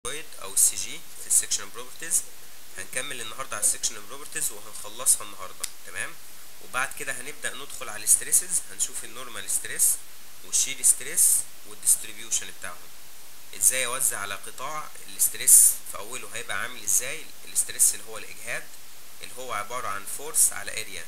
او السي جي في السكشن بروبرتيز هنكمل النهارده على السكشن بروبرتيز وهنخلصها النهارده تمام وبعد كده هنبدا ندخل على الستريسز هنشوف النورمال ستريس والشير ستريس والديستريبيوشن بتاعهم ازاي اوزع على قطاع الاستريس في اوله هيبقى عامل ازاي الاستريس اللي هو الاجهاد اللي هو عباره عن فورس على اريا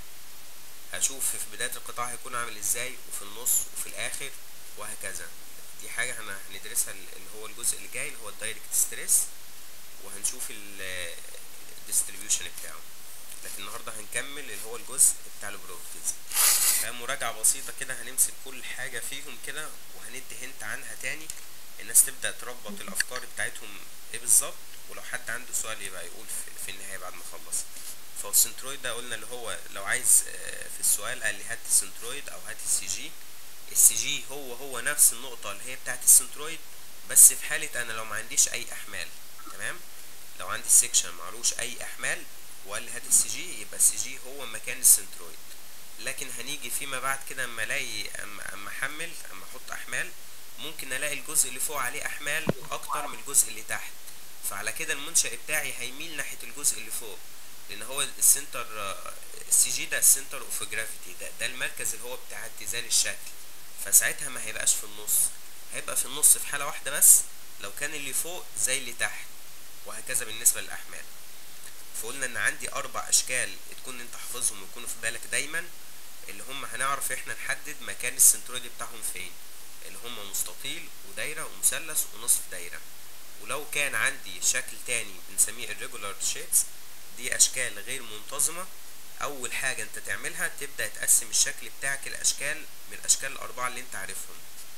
هشوف في بدايه القطاع هيكون عامل ازاي وفي النص وفي الاخر وهكذا دي حاجه احنا هندرسها اللي هو الجزء اللي جاي اللي هو الدايركت ستريس وهنشوف الديستريبيوشن بتاعه لكن النهارده هنكمل اللي هو الجزء بتاع البروبرتيز مراجعه بسيطه كده هنمسك كل حاجه فيهم كده وهندي هنت عنها تاني الناس تبدا تربط الافكار بتاعتهم ايه بالظبط ولو حد عنده سؤال يبقى يقول في, في النهايه بعد ما اخلص فالسنترويد ده قلنا اللي هو لو عايز في السؤال قال لي هات السنترويد او هات السي جي السي جي هو هو نفس النقطة اللي هي بتاعت السنترويد بس في حالة انا لو ما عنديش اي احمال تمام لو عندي السكشن معلوش اي احمال وقال لي هات السي جي يبقى السي جي هو مكان السنترويد لكن هنيجي فيما بعد كده اما الاقي اما اما احمل اما احط احمال ممكن الاقي الجزء اللي فوق عليه احمال اكتر من الجزء اللي تحت فعلى كده المنشأ بتاعي هيميل ناحية الجزء اللي فوق لان هو السنتر السي جي ده السنتر اوف جرافيتي ده ده المركز اللي هو بتاع اتزان الشكل فساعتها ما هيبقاش في النص هيبقى في النص في حالة واحدة بس لو كان اللي فوق زي اللي تحت وهكذا بالنسبة للأحمال فقلنا ان عندي اربع اشكال تكون انت حافظهم ويكونوا في بالك دايما اللي هم هنعرف احنا نحدد مكان السنترويد بتاعهم فين اللي هم مستطيل ودايرة ومثلث ونصف دايرة ولو كان عندي شكل تاني بنسميه irregular shapes دي اشكال غير منتظمة اول حاجة انت تعملها تبدأ تقسم الشكل بتاعك الاشكال من الاشكال الاربعة اللي انت عارفهم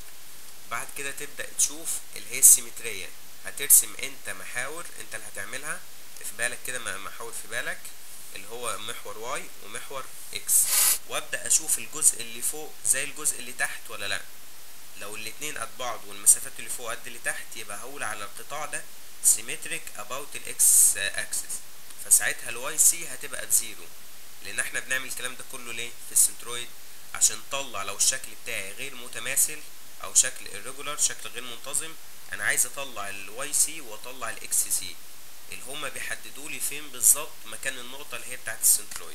بعد كده تبدأ تشوف اللي هي السيمترية هترسم انت محاور انت اللي هتعملها في بالك كده محاور في بالك اللي هو محور واي ومحور اكس وابدأ اشوف الجزء اللي فوق زي الجزء اللي تحت ولا لا لو الاتنين قد بعض والمسافات اللي فوق قد اللي تحت يبقى هقول على القطاع ده symmetric about الاكس axis فساعتها الواي سي هتبقى بزيرو لان احنا بنعمل الكلام ده كله ليه في السنترويد عشان نطلع لو الشكل بتاعي غير متماثل او شكل irregular شكل غير منتظم انا عايز اطلع الواي سي واطلع الاكس سي اللي هما بيحددوا لي فين بالظبط مكان النقطه اللي هي بتاعت السنترويد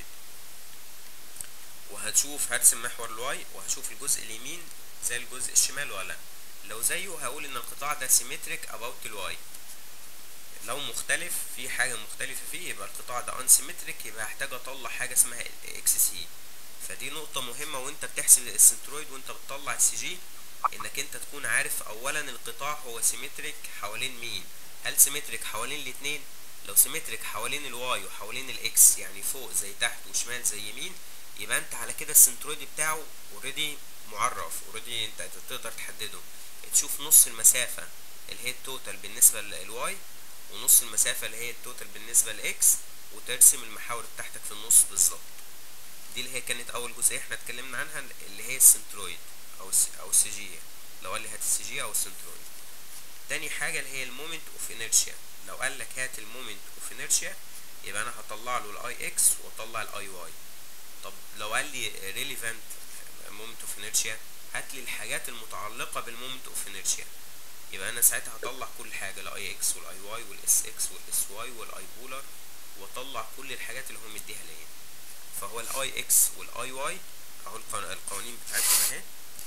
وهتشوف هرسم محور الواي وهشوف الجزء اليمين زي الجزء الشمال ولا لو زيه هقول ان القطاع ده سيمتريك about الواي لو مختلف في حاجة مختلفة فيه يبقى القطاع ده unsymmetric يبقى هحتاج اطلع حاجة اسمها اكس سي فدي نقطة مهمة وانت بتحسب السنترويد وانت بتطلع السي جي انك انت تكون عارف اولا القطاع هو سيمتريك حوالين مين هل سيمتريك حوالين الاتنين لو سيمتريك حوالين الواي وحوالين الاكس يعني فوق زي تحت وشمال زي يمين يبقى انت على كده السنترويد بتاعه اوريدي معرف اوريدي انت تقدر تحدده تشوف نص المسافة اللي هي التوتال بالنسبة للواي ونص المسافة اللي هي التوتال بالنسبة لإكس وترسم المحاور بتاعتك في النص بالظبط دي اللي هي كانت أول جزئية احنا اتكلمنا عنها اللي هي السنترويد أو أو السي جي لو قال لي هات السي جي أو السنترويد تاني حاجة اللي هي المومنت اوف انيرشيا لو قال لك هات المومنت اوف انيرشيا يبقى أنا هطلع له الاي اكس واطلع الاي واي طب لو قال لي ريليفانت مومنت اوف انيرشيا هات لي الحاجات المتعلقة بالمومنت اوف انيرشيا يبقى انا ساعتها هطلع كل حاجه الاي اكس والاي واي والاس اكس والاس واي والاي بولر واطلع كل الحاجات اللي هو مديها ليا فهو الاي اكس والاي واي اهو القوانين بتاعتهم اهي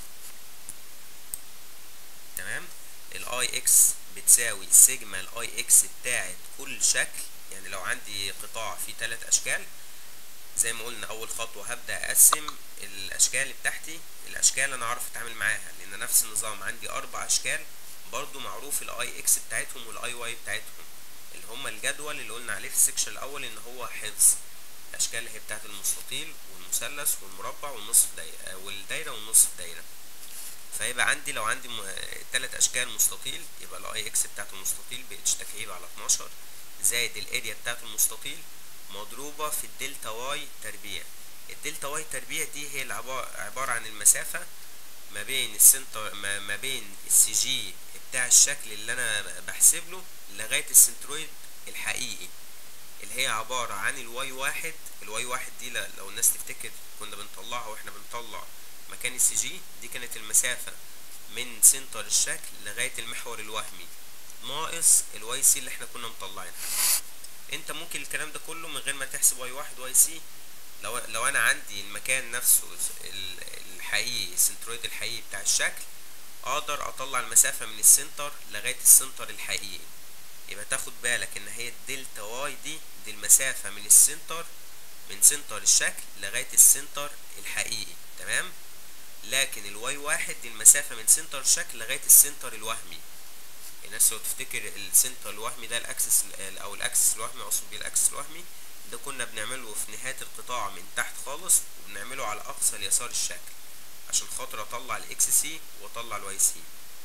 تمام الاي اكس بتساوي سيجما الاي اكس بتاعت كل شكل يعني لو عندي قطاع فيه ثلاث اشكال زي ما قلنا اول خطوه هبدا اقسم الاشكال بتاعتي الاشكال انا اعرف اتعامل معاها لان نفس النظام عندي اربع اشكال برضو معروف الاي اكس بتاعتهم والاي واي بتاعتهم اللي هما الجدول اللي قلنا عليه في السكشن الاول ان هو حفظ الاشكال اللي هي بتاعت المستطيل والمثلث والمربع والنصف دايره والدايره والنصف دايره فيبقى عندي لو عندي ثلاث اشكال مستطيل يبقى الاي اكس بتاعت المستطيل باتش تكعيب على 12 زائد الاريا بتاعت المستطيل مضروبه في الدلتا واي تربيع الدلتا واي تربيع دي هي عباره عن المسافه ما بين السنتر ما, ما بين السي جي بتاع الشكل اللي انا بحسب له لغايه السنترويد الحقيقي اللي هي عباره عن الواي واحد الواي واحد دي لو الناس تفتكر كنا بنطلعها واحنا بنطلع مكان السي جي دي كانت المسافه من سنتر الشكل لغايه المحور الوهمي ناقص الواي سي اللي احنا كنا مطلعينها انت ممكن الكلام ده كله من غير ما تحسب واي واحد واي سي لو لو انا عندي المكان نفسه ال- الحقيقي السنترويد الحقيقي بتاع الشكل اقدر اطلع المسافة من السنتر لغاية السنتر الحقيقي يبقى تاخد بالك ان هي الدلتا واي دي دي المسافة من السنتر من سنتر الشكل لغاية السنتر الحقيقي تمام لكن الواي واحد دي المسافة من سنتر الشكل لغاية السنتر الوهمي الناس لو تفتكر السنتر الوهمي ده الاكسس ال- او الاكسس الوهمي اقصد بيه الاكسس الوهمي ده كنا بنعمله في نهاية القطاع من تحت خالص وبنعمله على اقصى اليسار الشكل عشان خاطر اطلع الاكس سي واطلع الواي سي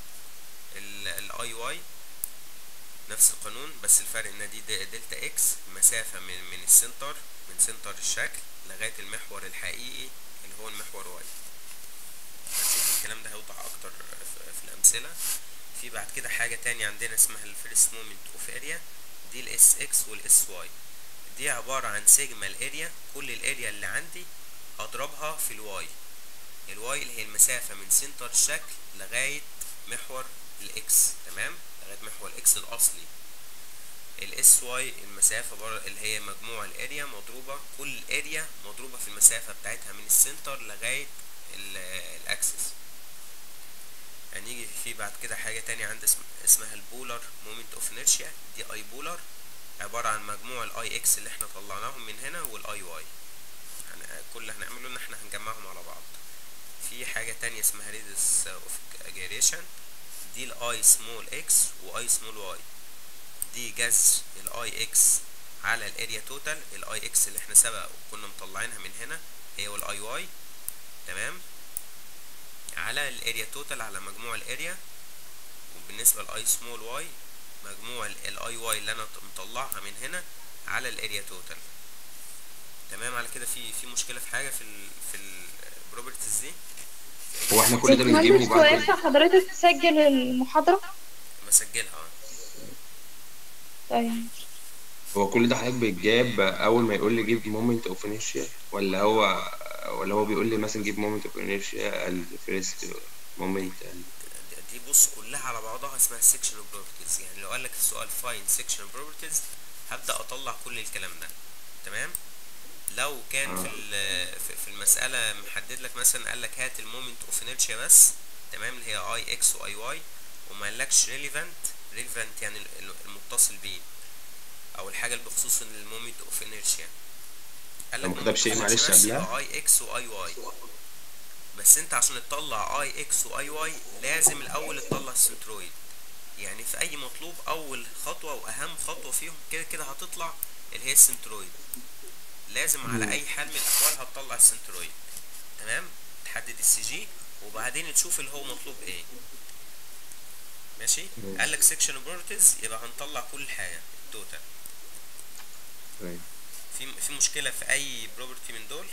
الاي واي نفس القانون بس الفرق ان دي د- دلتا اكس مسافة من من السنتر من سنتر الشكل لغاية المحور الحقيقي اللي هو المحور واي هنشوف الكلام ده هيوضح اكتر في, في الامثلة في بعد كده حاجة تانية عندنا اسمها الفيرست مومنت اوف اريا دي الاس اكس والاس واي دي عبارة عن سيجما الاريا كل الاريا اللي عندي اضربها في الواي الواي اللي هي المسافة من سنتر الشكل لغاية محور الاكس تمام لغاية محور الاكس الاصلي الاس واي المسافة بره اللي هي مجموع الاريا مضروبة كل اريا مضروبة في المسافة بتاعتها من السنتر لغاية ال- الاكسس هنيجي في بعد كده حاجة تانية عند اسم اسمها البولر مومنت اوف انرشيا دي اي بولر عبارة عن مجموع الاي اكس اللي احنا طلعناهم من هنا والاي واي كل اللي هنعمله ان احنا هنجمعهم على بعض في حاجة تانية اسمها radius اوف gyration دي الاي سمول اكس واي سمول واي دي جذر الاي اكس على الاريا توتال الاي اكس اللي احنا سبق وكنا مطلعينها من هنا هي والاي واي تمام على الاريا توتال على مجموع الاريا وبالنسبة للاي سمول واي مجموع الاي واي اللي انا مطلعها من هنا على الاريا توتال تمام على كده في في مشكلة في حاجة في ال في البروبرتيز دي هو احنا كل ده بنجيبه باشمهندس هو بعد ينفع حضرتك تسجل المحاضرة؟ بسجلها اه طيب هو كل ده حضرتك بيتجاب اول ما يقول لي جيب مومنت اوف انيرشيا ولا هو ولا هو بيقول لي مثلا جيب مومنت اوف انيرشيا الفيرست مومنت دي بص كلها على بعضها اسمها سيكشن بروبرتيز يعني لو قال لك السؤال فاين سيكشن بروبرتيز هبدا اطلع كل الكلام ده تمام لو كان في ال- في- في المساله محدد لك مثلا قال لك هات المومنت اوف انرشيا بس تمام اللي هي اي اكس واي واي وما قالكش ريليفانت ريليفانت يعني ال- ال- المتصل بيه او الحاجه اللي بخصوص المومنت اوف انرشيا قال لك لو ما كتبش شيء المومنت معلش بس قبلها. يبقى اي اكس واي واي بس انت عشان تطلع اي اكس واي واي لازم الاول تطلع السنترويد يعني في اي مطلوب اول خطوه واهم خطوه فيهم كده كده هتطلع اللي هي السنترويد لازم على اي حال من الاحوال هتطلع السنترويد تمام تحدد السي جي وبعدين تشوف اللي هو مطلوب ايه ماشي ماشي. قال لك سيكشن بروبرتيز يبقى هنطلع كل حاجه التوتال في في مشكله في اي بروبرتي من دول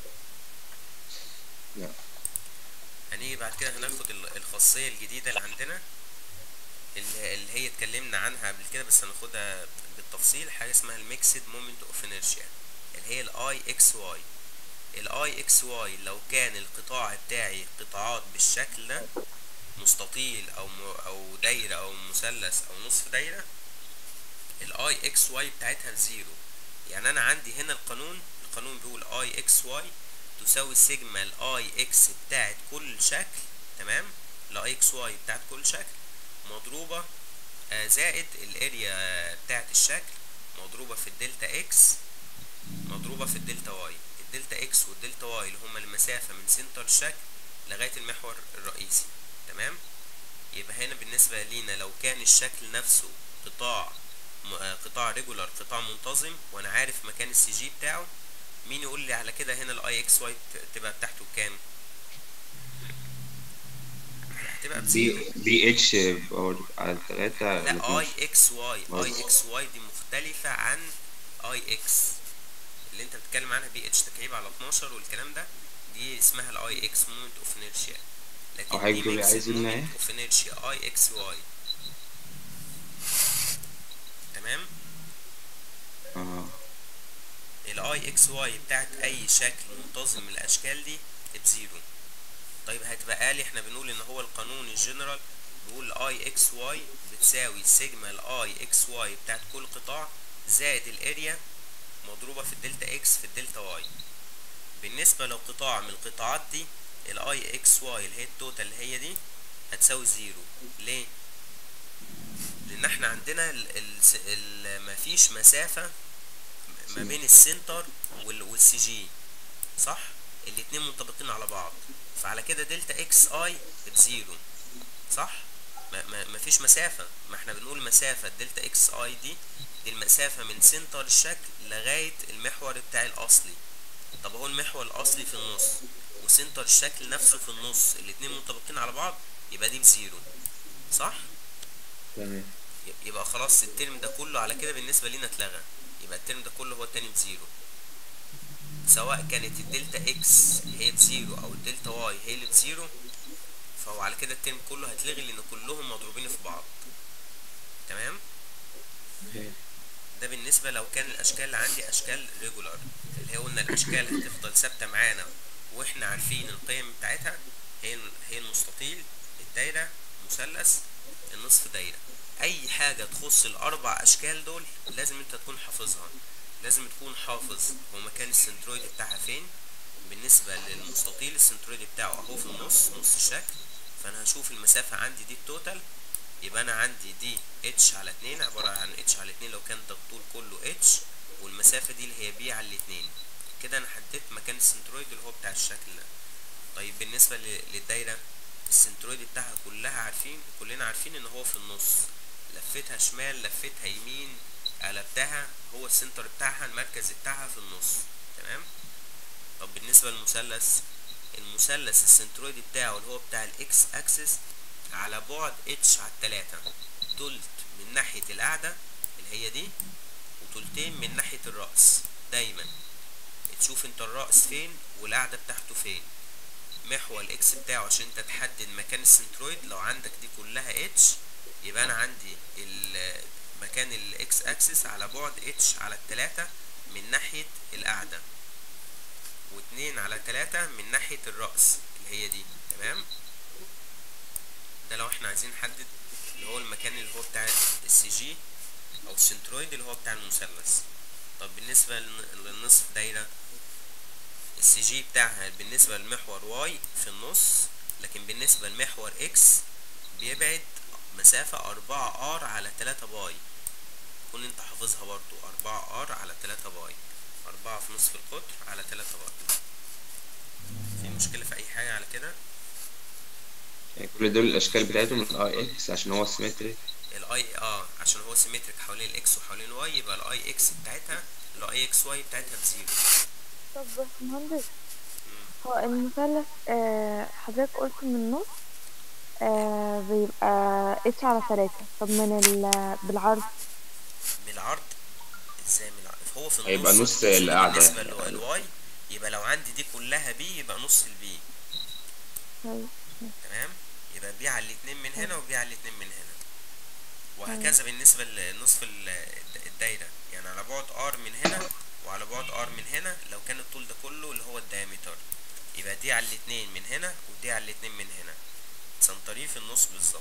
لا هنيجي بعد كده هناخد ال- الخاصية الجديدة اللي عندنا اللي اللي هي اتكلمنا عنها قبل كده بس هناخدها بالتفصيل حاجة اسمها الميكسد مومنت اوف انرشيا اللي هي الاي اكس واي الاي اكس واي لو كان القطاع بتاعي قطاعات بالشكل ده مستطيل او م- او دايرة او مثلث او نصف دايرة الاي اكس واي بتاعتها بزيرو يعني انا عندي هنا القانون القانون بيقول اي اكس واي تساوي سيجما الاي اكس بتاعت كل شكل تمام الاي اكس واي بتاعت كل شكل مضروبة آه، زائد الاريا بتاعت الشكل مضروبة في الدلتا اكس مضروبة في الدلتا واي الدلتا اكس والدلتا واي اللي هما المسافة من سنتر الشكل لغاية المحور الرئيسي تمام يبقى هنا بالنسبة لينا لو كان الشكل نفسه قطاع م- آه، قطاع ريجولار قطاع منتظم وانا عارف مكان السي جي بتاعه مين يقول لي على كده هنا الاي اكس واي تبقى بتاعته بكام هتبقى بزيرو بي بي اتش باور على ثلاثة لا اي اكس واي اي مظبوط. اكس واي دي مختلفة عن اي اكس اللي انت بتتكلم عنها بي اتش تكعيب على 12 والكلام ده دي اسمها الاي اكس مومنت اوف انيرشيا أو لكن حضرتك دي بتقولي ميكس عايز منها مومنت ايه؟ اوف انيرشيا اي اكس واي تمام اه الاي اكس واي بتاعت اي شكل منتظم من الاشكال دي بزيرو طيب هتبقى لي احنا بنقول ان هو القانون الجنرال بيقول اي اكس واي بتساوي سيجما الاي اكس واي بتاعت كل قطاع زائد الاريا مضروبة في الدلتا اكس في الدلتا واي بالنسبة لو قطاع من القطاعات دي الاي اكس واي اللي هي التوتال اللي هي دي هتساوي زيرو ليه؟ لان احنا عندنا ال ال ال مفيش مسافة ما بين السنتر وال والسي جي صح؟ الاتنين منطبقين على بعض فعلى كده دلتا اكس اي بزيرو صح؟ ما, ما, ما فيش مسافة ما احنا بنقول مسافة دلتا اكس اي دي دي المسافة من سنتر الشكل لغاية المحور بتاعي الأصلي طب هو المحور الأصلي في النص وسنتر الشكل نفسه في النص الاتنين منطبقين على بعض يبقى دي بزيرو صح؟ تمام يبقى خلاص الترم ده كله على كده بالنسبة لينا اتلغى يبقى الترم ده كله هو التاني بزيرو سواء كانت الدلتا اكس هي بزيرو او الدلتا واي هي اللي بزيرو فهو على كده الترم كله هتلغي لان كلهم مضروبين في بعض تمام تمام. ده بالنسبة لو كان الأشكال اللي عندي أشكال ريجولار اللي هي قلنا الأشكال هتفضل ثابتة معانا وإحنا عارفين القيم بتاعتها هي هي المستطيل الدايرة مثلث النصف دايرة أي حاجة تخص الأربع أشكال دول لازم أنت تكون حافظها لازم تكون حافظ هو مكان السنترويد بتاعها فين بالنسبة للمستطيل السنترويد بتاعه أهو في النص نص الشكل فأنا هشوف المسافة عندي دي التوتال يبقى انا عندي دي اتش على اتنين عبارة عن اتش على اتنين لو كان ده الطول كله اتش والمسافة دي اللي هي بي على الاتنين كده انا حددت مكان السنترويد اللي هو بتاع الشكل ده طيب بالنسبة ل- للدايرة السنترويد بتاعها كلها عارفين كلنا عارفين ان هو في النص لفتها شمال لفتها يمين قلبتها هو السنتر بتاعها المركز بتاعها في النص تمام طب بالنسبة للمثلث المثلث السنترويد بتاعه اللي هو بتاع الاكس اكسس على بعد اتش على التلاتة تلت من ناحية القاعدة اللي هي دي وتلتين من ناحية الرأس دايما تشوف انت الرأس فين والقاعدة بتاعته فين محور الاكس بتاعه عشان انت تحدد مكان السنترويد لو عندك دي كلها اتش يبقى انا عندي ال- مكان الاكس اكسس على بعد اتش على التلاتة من ناحية القاعدة واتنين على تلاتة من ناحية الرأس اللي هي دي تمام ده لو احنا عايزين نحدد اللي هو المكان اللي هو بتاع السي جي او السنترويد اللي هو بتاع المثلث طب بالنسبة للن- للنصف دايرة السي جي بتاعها بالنسبة للمحور واي في النص لكن بالنسبة لمحور اكس بيبعد مسافة أربعة ار على تلاتة باي كون انت حافظها برضو أربعة ار على تلاتة باي أربعة في نصف القطر على تلاتة باي في مشكلة في أي حاجة على كده يعني كل دول الاشكال بتاعتهم الاي اكس عشان هو سيمتري الاي اه عشان هو سيمتريك حوالين الاكس وحوالين الواي يبقى الاي اكس بتاعتها الاي اكس واي بتاعتها بزيرو طب باشمهندس هو المثلث آه حضرتك قلت من النص آه بيبقى اتش على ثلاثة طب من ال بالعرض بالعرض ازاي من العرض هو في النص هيبقى نص القاعدة. بالنسبة للواي يبقى لو عندي دي كلها بي يبقى نص البي طيب تمام يبقى بي على الاتنين من هنا وبي على الاتنين من هنا وهكذا بالنسبة لنصف ال- الد- الدايرة يعني على بعد ار من هنا وعلى بعد ار من هنا لو كان الطول ده كله اللي هو الدايمتر يبقى دي على الاتنين من هنا ودي على الاتنين من هنا سنتريه في النص بالظبط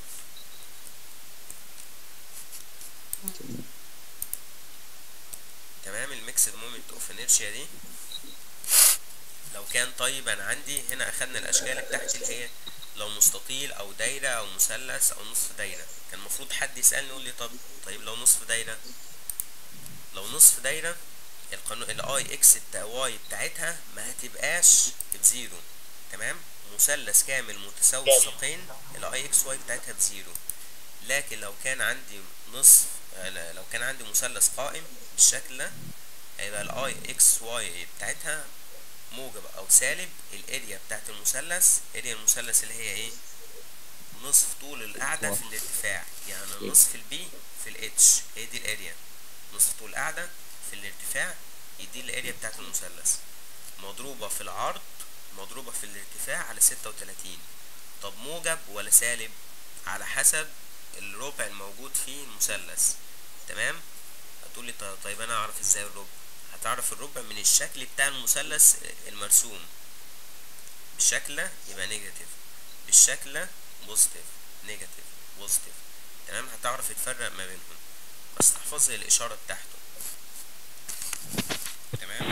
تمام الميكسد مومنت اوف انيرشيا دي لو كان طيب انا عندي هنا اخدنا الاشكال بتاعتي اللي هي لو مستطيل او دايره او مثلث او نصف دايره كان المفروض حد يسالني يقول لي طب طيب لو نصف دايره لو نصف دايره القانون الاي اكس بتاع واي بتاعتها ما هتبقاش بزيرو تمام مثلث كامل متساوي الساقين الاي اكس واي بتاعتها بزيرو لكن لو كان عندي نصف آه، لا، لو كان عندي مثلث قائم بالشكل ده هيبقى الاي اكس واي بتاعتها موجب او سالب الاريا بتاعت المثلث اريا المثلث اللي هي ايه نصف طول القاعدة في الارتفاع يعني نصف البي في الاتش هي دي الاريا نصف طول القاعدة في الارتفاع هي دي الاريا بتاعت المثلث مضروبة في العرض مضروبة في الارتفاع على ستة وتلاتين طب موجب ولا سالب على حسب الربع الموجود في المثلث تمام هتقولي ط- طيب انا اعرف ازاي الربع هتعرف الربع من الشكل بتاع المثلث المرسوم بالشكل ده يبقى نيجاتيف بالشكل ده بوزيتيف نيجاتيف بوزيتيف تمام هتعرف تفرق ما بينهم بس تحفظ الاشاره بتاعته تمام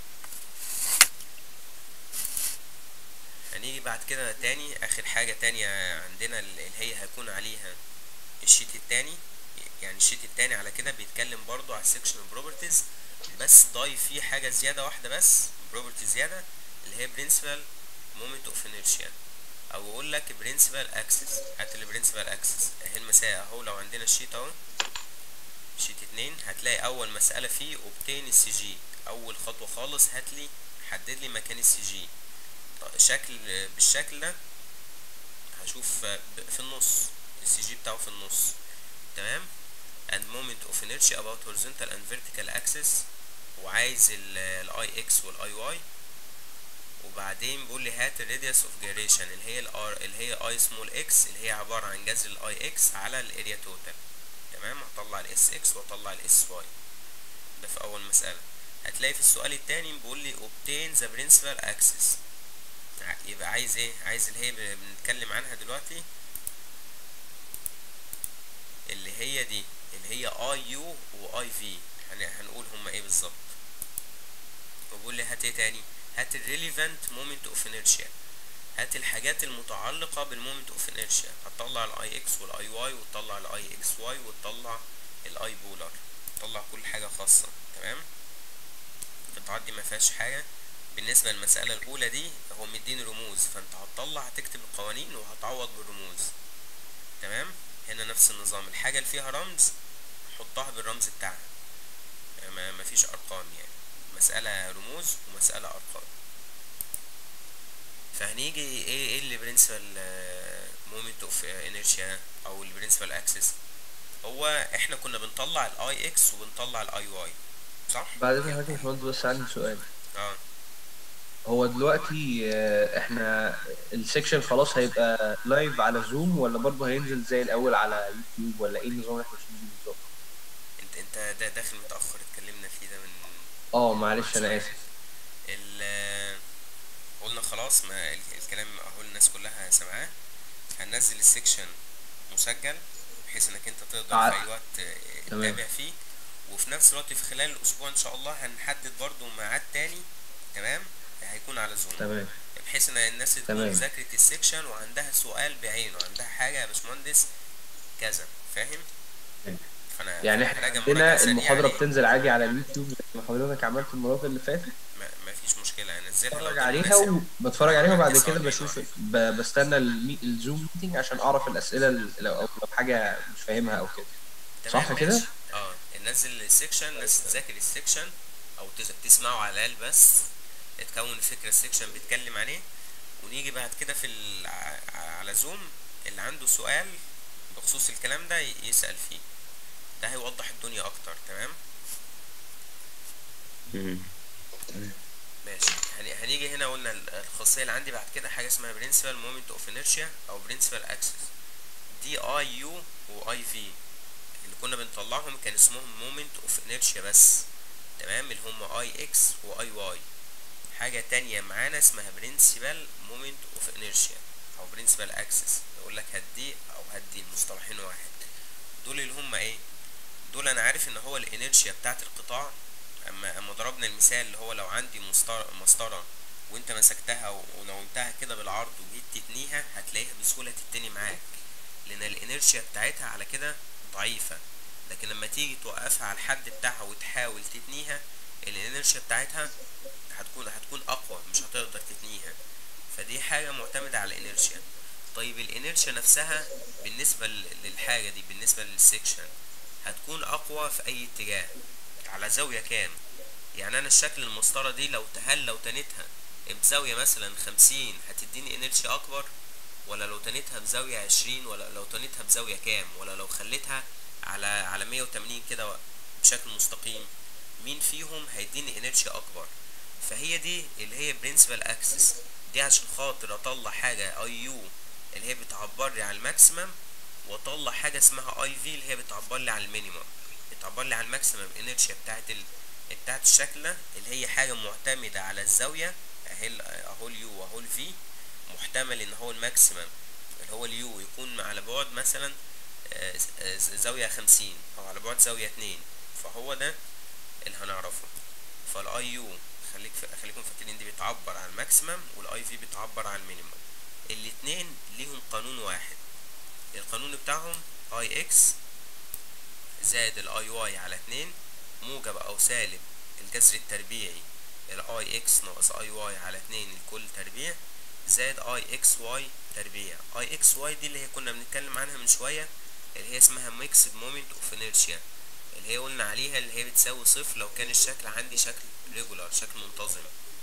هنيجي بعد كده تاني اخر حاجه تانية عندنا اللي هي هيكون عليها الشيت التاني يعني الشيت التاني على كده بيتكلم برضو على السكشن بروبرتيز بس ضايف فيه حاجه زياده واحده بس بروبرتي زياده اللي هي برنسبل مومنت اوف انيرشيا او اقول لك برنسبل اكسس هات البرنسبل اكسس اهي المسائل اهو لو عندنا الشيت اهو شيت اتنين هتلاقي اول مسألة فيه اوبتين السي جي اول خطوة خالص هاتلي حدد لي مكان السي جي شكل بالشكل ده هشوف في النص السي جي بتاعه في النص تمام and moment of inertia about horizontal and vertical axis وعايز الاي اكس والاي واي وبعدين بيقول لي هات الراديوس اوف جيريشن اللي هي الار اللي هي اي سمول اكس اللي هي عباره عن جذر الاي اكس على الاريا توتال تمام هطلع الاس اكس واطلع الاس واي ده في اول مساله هتلاقي في السؤال التاني بيقول لي obtain the principal axis يبقى عايز ايه عايز اللي هي بنتكلم عنها دلوقتي اللي هي دي اللي هي اي يو واي في هنقول هما ايه بالظبط وبقول لي هات ايه تاني هات الريليفنت مومنت اوف انيرشيا هات الحاجات المتعلقة بالمومنت اوف انيرشيا هتطلع الاي اكس والاي واي وتطلع الاي اكس واي وتطلع الاي بولر تطلع كل حاجة خاصة تمام القطعات دي ما فيهاش حاجة بالنسبة للمسألة الأولى دي هو مديني رموز فأنت هتطلع هتكتب القوانين وهتعوض بالرموز تمام هنا نفس النظام الحاجة اللي فيها رمز حطها بالرمز بتاعها ما مفيش أرقام يعني مسألة رموز ومسألة أرقام فهنيجي ايه ايه اللي برنسبل مومنت اوف انيرشيا او البرنسبل اكسس هو احنا كنا بنطلع الاي اكس وبنطلع الاي واي صح بعد كده حضرتك يا باشمهندس بس عندي سؤال اه هو دلوقتي آه، احنا السكشن خلاص هيبقى لايف على زوم ولا برضه هينزل زي الاول على يوتيوب ولا ايه النظام اللي احنا ماشيين بيه بالظبط انت انت ده داخل متاخر اتكلمنا فيه ده من اه معلش انا اسف ال قلنا خلاص ما ال- الكلام اهو الناس كلها سامعاه هننزل السكشن مسجل بحيث انك انت تقدر ع- في اي وقت آه، تمام. تتابع فيه وفي نفس الوقت في خلال الاسبوع ان شاء الله هنحدد برضو ميعاد تاني تمام هيكون على زوم تمام بحيث ان الناس تكون تمام. ذاكرت السكشن وعندها سؤال بعينه عندها حاجه يا باشمهندس كذا فاهم تمام. فانا يعني فأنا احنا راجع عندنا مراجعة سريعة المحاضرة ليه. بتنزل عادي على اليوتيوب زي ما حضرتك عملت المرات اللي فاتت ما ما فيش مشكله انزلها لو بتفرج ده عليها مناسب. وبتفرج عليها وبعد تسعة كده وأربعين بشوف واحد. ب- بستنى المي... الزوم ميتنج عشان اعرف الاسئله ال- لو لو حاجه مش فاهمها او كده تمام صح كده؟ ماشي. اه ننزل السكشن الناس تذاكر السكشن او تس- تسمعه على الاقل بس تكون فكره السكشن بيتكلم عن ايه ونيجي بعد كده في ال... ع- على زوم اللي عنده سؤال بخصوص الكلام ده ي- يسأل فيه ده هيوضح الدنيا اكتر تمام مم. تمام ماشي هن- هنيجي هنا قلنا ال- الخاصيه اللي عندي بعد كده حاجه اسمها برنسبل مومنت اوف انيرشيا او برنسبل اكسس دي اي يو واي في اللي كنا بنطلعهم كان اسمهم مومنت اوف انيرشيا بس تمام اللي هم اي اكس واي واي حاجه تانية معانا اسمها برنسبل مومنت اوف انيرشيا او برنسبل اكسس يقول لك هات دي او هات دي المصطلحين واحد دول اللي هم ايه دول انا عارف ان هو الانيرشيا بتاعت القطاع اما اما ضربنا المثال اللي هو لو عندي مسطره مسطره وانت مسكتها و- ونومتها كده بالعرض وجيت تتنيها هتلاقيها بسهوله تتني معاك لان الانيرشيا بتاعتها على كده ضعيفه لكن لما تيجي توقفها على الحد بتاعها وتحاول تتنيها الانيرشيا بتاعتها هتكون هتكون اقوى مش هتقدر تتنيها فدي حاجه معتمده على الانيرشيا طيب الانيرشيا نفسها بالنسبه لل- للحاجه دي بالنسبه للسكشن هتكون اقوى في اي اتجاه على زاويه كام يعني انا الشكل المسطره دي لو هل لو تنتها بزاويه مثلا خمسين هتديني انيرشيا اكبر ولا لو تنتها بزاويه عشرين ولا لو تنتها بزاويه كام ولا لو خليتها على على مية وتمانين كده بشكل مستقيم مين فيهم هيديني انيرشيا اكبر فهي دي اللي هي برنسبل اكسس دي عشان خاطر اطلع حاجه اي يو اللي هي بتعبر لي على الماكسيمم واطلع حاجه اسمها اي في اللي هي بتعبر لي على المينيمم بتعبر لي على الماكسيمم انرشيا بتاعت ال... بتاعت الشكل ده اللي هي حاجه معتمده على الزاويه اهي ال- اهو اليو واهو الفي محتمل ان هو الماكسيمم اللي هو اليو يكون على بعد مثلا آه، آه، زاوية خمسين او على بعد زاوية اتنين فهو ده اللي هنعرفه فالاي يو خليك خليكم فاكرين دي بتعبر عن الماكسيمم والاي في بتعبر عن المينيمم الاتنين ليهم قانون واحد القانون بتاعهم اي اكس زائد الاي واي على اتنين موجب او سالب الجذر التربيعي الاي اكس ناقص اي واي على اتنين الكل تربيع زائد اي اكس واي تربيع اي اكس واي دي اللي هي كنا بنتكلم عنها من شوية اللي هي اسمها ميكسد مومنت اوف انيرشيا اللي هي قلنا عليها اللي هي بتساوي صفر لو كان الشكل عندي شكل ريجولار شكل منتظم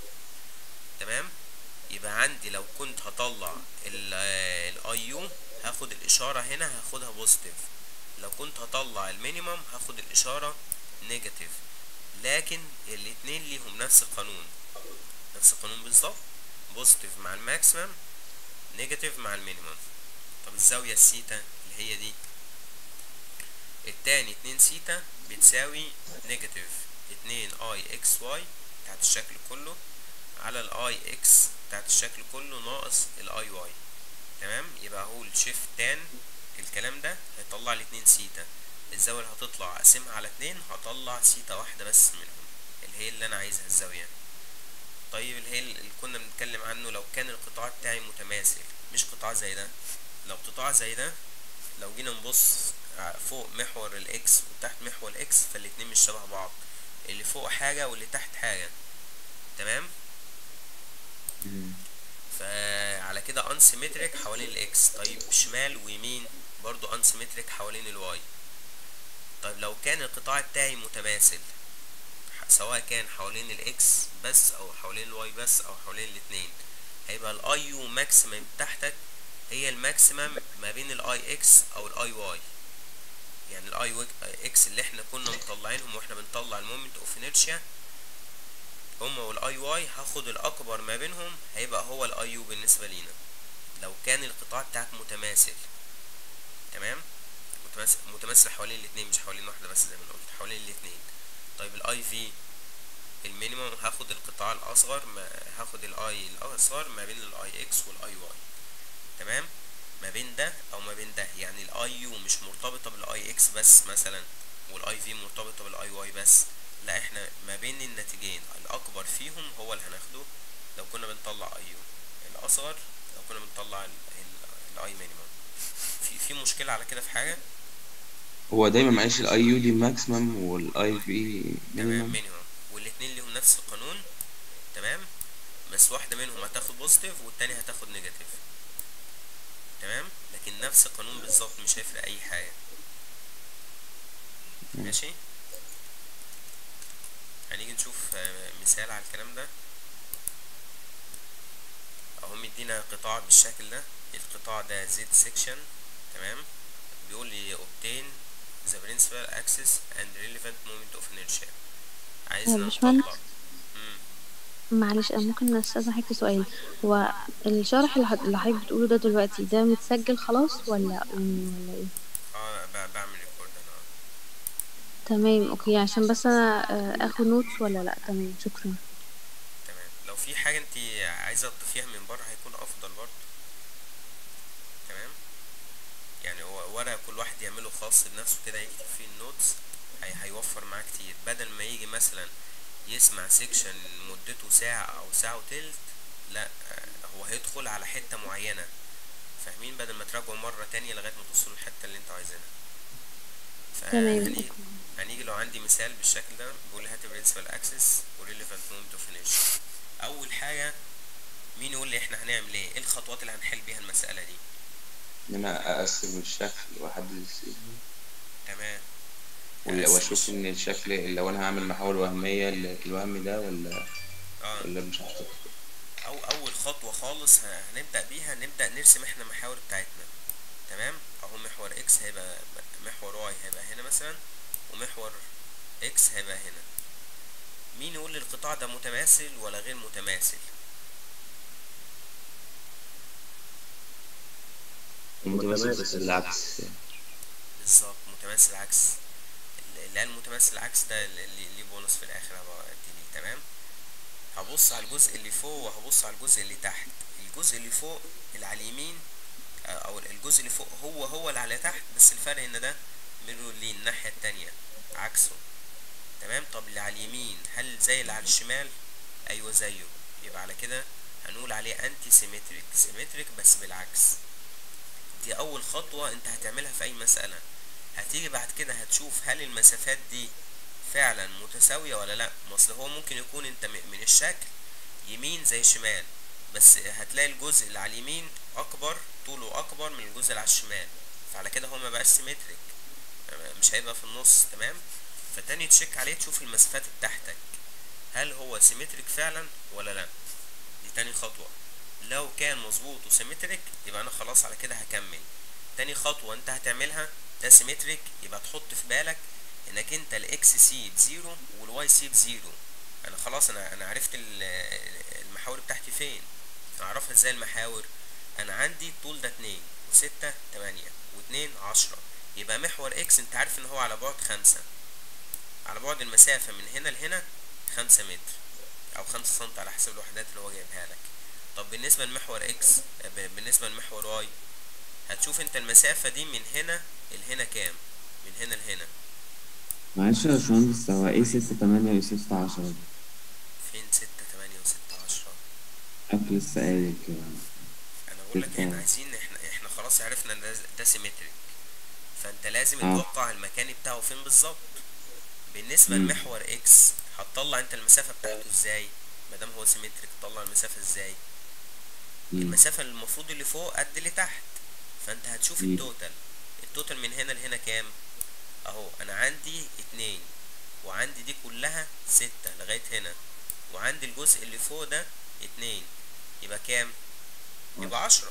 تمام يبقى عندي لو كنت هطلع الاي يو هاخد الاشاره هنا هاخدها بوزيتيف لو كنت هطلع المينيمم هاخد الاشاره نيجاتيف لكن الاتنين ليهم نفس القانون نفس القانون بالظبط بوزيتيف مع الماكسيمم نيجاتيف مع المينيمم طب الزاويه السيتا اللي هي دي التاني اتنين سيتا بتساوي نيجاتيف اتنين اي اكس واي بتاعت الشكل كله على الاي اكس بتاعت الشكل كله ناقص الاي واي تمام يبقى هو الشيفت تان الكلام ده هيطلع لي اتنين سيتا الزاوية اللي هتطلع اقسمها على اتنين هطلع سيتا واحدة بس منهم اللي هي اللي انا عايزها الزاوية طيب اللي هي اللي كنا بنتكلم عنه لو كان القطاع بتاعي متماثل مش قطاع زي ده لو قطاع زي ده لو جينا نبص فوق محور الاكس وتحت محور الاكس فالاتنين مش شبه بعض اللي فوق حاجة واللي تحت حاجة تمام مم. فعلى كده انسيمتريك حوالين الاكس طيب شمال ويمين برضو انسيمتريك حوالين الواي طيب لو كان القطاع بتاعي متماثل ح- سواء كان حوالين الاكس بس او حوالين الواي بس او حوالين الاتنين هيبقى الاي يو ماكسيمم بتاعتك هي الماكسيمم ما بين الاي اكس او الاي واي يعني الاي اكس اللي احنا كنا مطلعينهم واحنا بنطلع المومنت اوف انيرشيا هما والاي واي هاخد الاكبر ما بينهم هيبقى هو الاي يو بالنسبه لينا لو كان القطاع بتاعك متماثل تمام متماثل متماثل حوالين الاثنين مش حوالين واحده بس زي ما أنا قلت حوالين الاثنين طيب الاي في المينيمم هاخد القطاع الاصغر ما هاخد الاي الاصغر ما بين الاي اكس والاي واي تمام ما بين ده او ما بين ده يعني الاي يو مش مرتبطه بالاي اكس بس مثلا والاي في مرتبطه بالاي واي بس لا احنا ما بين الناتجين الاكبر فيهم هو اللي هناخده لو كنا بنطلع اي يو الاصغر لو كنا بنطلع الاي مينيمم في في مشكله على كده في حاجه هو دايما معلش الاي يو دي ماكسيمم والاي في تمام مينيمم مينيمم والاتنين ليهم نفس القانون تمام بس واحده منهم هتاخد بوزيتيف والتانية هتاخد نيجاتيف تمام لكن نفس القانون بالظبط مش هيفرق اي حاجه مم. ماشي هنيجي نشوف آه، مثال على الكلام ده اهو مدينا قطاع بالشكل ده القطاع ده زد سيكشن تمام بيقول لي obtain the principal axis and relevant moment of inertia عايزنا باشمهندس؟ نطلع مم. معلش انا ممكن استاذن حضرتك سؤال هو الشرح اللي حض- اللي حضرتك بتقوله ده دلوقتي ده متسجل خلاص ولا ولا ايه اه ب- بعمل ريكورد انا آه. تمام اوكي عشان بس انا آه، اخد نوتس ولا لا تمام شكرا تمام لو في حاجة انت عايزة تضيفيها من بره هيكون افضل برضه تمام يعني هو ورقة كل واحد يعمله خاص بنفسه كده يكتب فيه النوتس هي هيوفر معاه كتير بدل ما يجي مثلا يسمع سيكشن مدته ساعة او ساعة وتلت لا آه، هو هيدخل على حتة معينة فاهمين بدل ما تراجعوا مرة تانية لغاية ما توصلوا الحتة اللي انتوا عايزينها تمام فهنيجي اوكي هنيجي لو عندي مثال بالشكل ده بيقول هات برنسبل اكسس وريليفنت مومنت اوف انيرشيا اول حاجه مين يقول لي احنا هنعمل ايه ايه الخطوات اللي هنحل بيها المساله دي ان انا اقسم الشكل واحدد السيجما تمام ولا- أقسم واشوف الش- ان الشكل لو انا هعمل محاور وهمية ال- الوهم ده ولا اه ولا مش هحطه او اول خطوه خالص ه- هنبدا بيها نبدا نرسم احنا المحاور بتاعتنا تمام اهو محور اكس هيبقى محور واي هيبقى هنا مثلا ومحور اكس هيبقى هنا مين يقول لي القطاع ده متماثل ولا غير متماثل متماثل بس العكس بالظبط متماثل عكس اللي قال متماثل عكس ده اللي ليه بونص في الاخر هبقى اديليه تمام هبص على الجزء اللي فوق وهبص على الجزء اللي تحت الجزء اللي فوق اللي على اليمين او الجزء اللي فوق هو هو اللي على تحت بس الفرق ان ده ميرور ليه الناحية التانية عكسه تمام طب اللي على اليمين هل زي اللي على الشمال ايوه زيه يبقى على كده هنقول عليه انتي سيمتريك سيمتريك بس بالعكس دي اول خطوة انت هتعملها في اي مسألة هتيجي بعد كده هتشوف هل المسافات دي فعلا متساوية ولا لا ما اصل هو ممكن يكون انت م- من الشكل يمين زي شمال بس هتلاقي الجزء اللي على اليمين اكبر طوله اكبر من الجزء اللي على الشمال فعلى كده هو ما بقاش سيمتريك مش هيبقى في النص تمام فتاني تشيك عليه تشوف المسافات بتاعتك هل هو سيمتريك فعلا ولا لا دي تاني خطوة لو كان مظبوط وسيمتريك يبقى انا خلاص على كده هكمل تاني خطوة انت هتعملها ده سيمتريك يبقى تحط في بالك انك انت الاكس سي بزيرو والواي سي بزيرو انا خلاص انا انا عرفت ال- المحاور بتاعتي فين اعرفها ازاي المحاور انا عندي طول ده اتنين وستة تمانية واتنين عشرة يبقى محور اكس انت عارف ان هو على بعد خمسة على بعد المسافة من هنا لهنا خمسة متر او خمسة سنتي على حسب الوحدات اللي هو جايبها لك طب بالنسبة لمحور اكس ب- بالنسبة لمحور واي هتشوف انت المسافة دي من هنا لهنا كام من هنا لهنا معلش يا باشمهندس هو ايه ستة تمانية وايه ستة عشرة دي؟ فين ستة تمانية وستة عشرة أكل لسه قايل كده انا بقول لك احنا بالفعل. عايزين احنا احنا خلاص عرفنا ان ده, ده سيمتريك فانت لازم اه. توقع المكان بتاعه فين بالظبط بالنسبه مم. لمحور اكس هتطلع انت المسافه بتاعته ازاي ما دام هو سيمتريك تطلع المسافه ازاي مم. المسافه اللي المفروض اللي فوق قد اللي تحت فانت هتشوف مم. التوتال التوتال من هنا لهنا كام اهو انا عندي اتنين وعندي دي كلها ستة لغاية هنا وعندي الجزء اللي فوق ده اتنين يبقى كام يبقى عشرة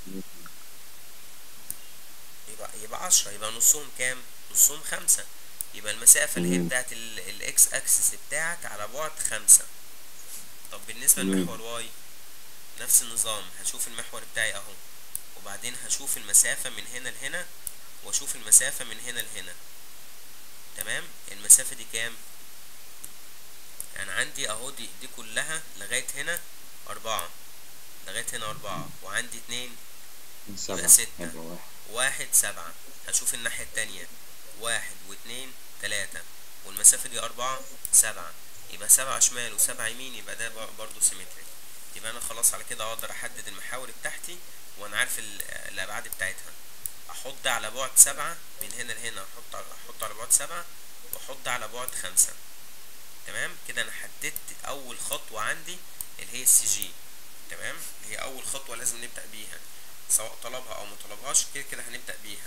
يبقى يبقى عشرة يبقى نصهم كام نصهم خمسة يبقى المسافة اللي هي مم. بتاعت الاكس اكسس بتاعك على بعد خمسة طب بالنسبة تمام. لمحور واي نفس النظام هشوف المحور بتاعي اهو وبعدين هشوف المسافة من هنا لهنا واشوف المسافة من هنا لهنا تمام المسافة دي كام يعني عندي اهو دي دي كلها لغاية هنا أربعة لغاية هنا أربعة وعندي اتنين سبعة ستة. هيبقى واحد واحد سبعة هشوف الناحية التانية واحد واتنين تلاتة والمسافة دي أربعة سبعة يبقى سبعة شمال وسبعة يمين يبقى ده بر- برضه سيمتريك يبقى أنا خلاص على كده أقدر أحدد المحاور بتاعتي وأنا عارف ال- الأبعاد بتاعتها أحط ده على بعد سبعة من هنا لهنا أحط على أحط على بعد سبعة وأحط ده على بعد خمسة تمام كده أنا حددت أول خطوة عندي اللي هي السي جي تمام هي أول خطوة لازم نبدأ بيها سواء طلبها او ما طلبهاش كده كده هنبدأ بيها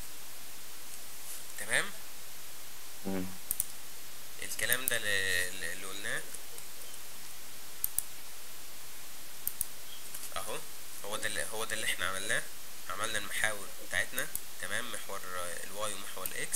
تمام تمام. الكلام ده اللي اللي قلناه اهو هو ده اللي هو ده اللي احنا عملناه عملنا المحاور بتاعتنا تمام محور آه، الواي ومحور الاكس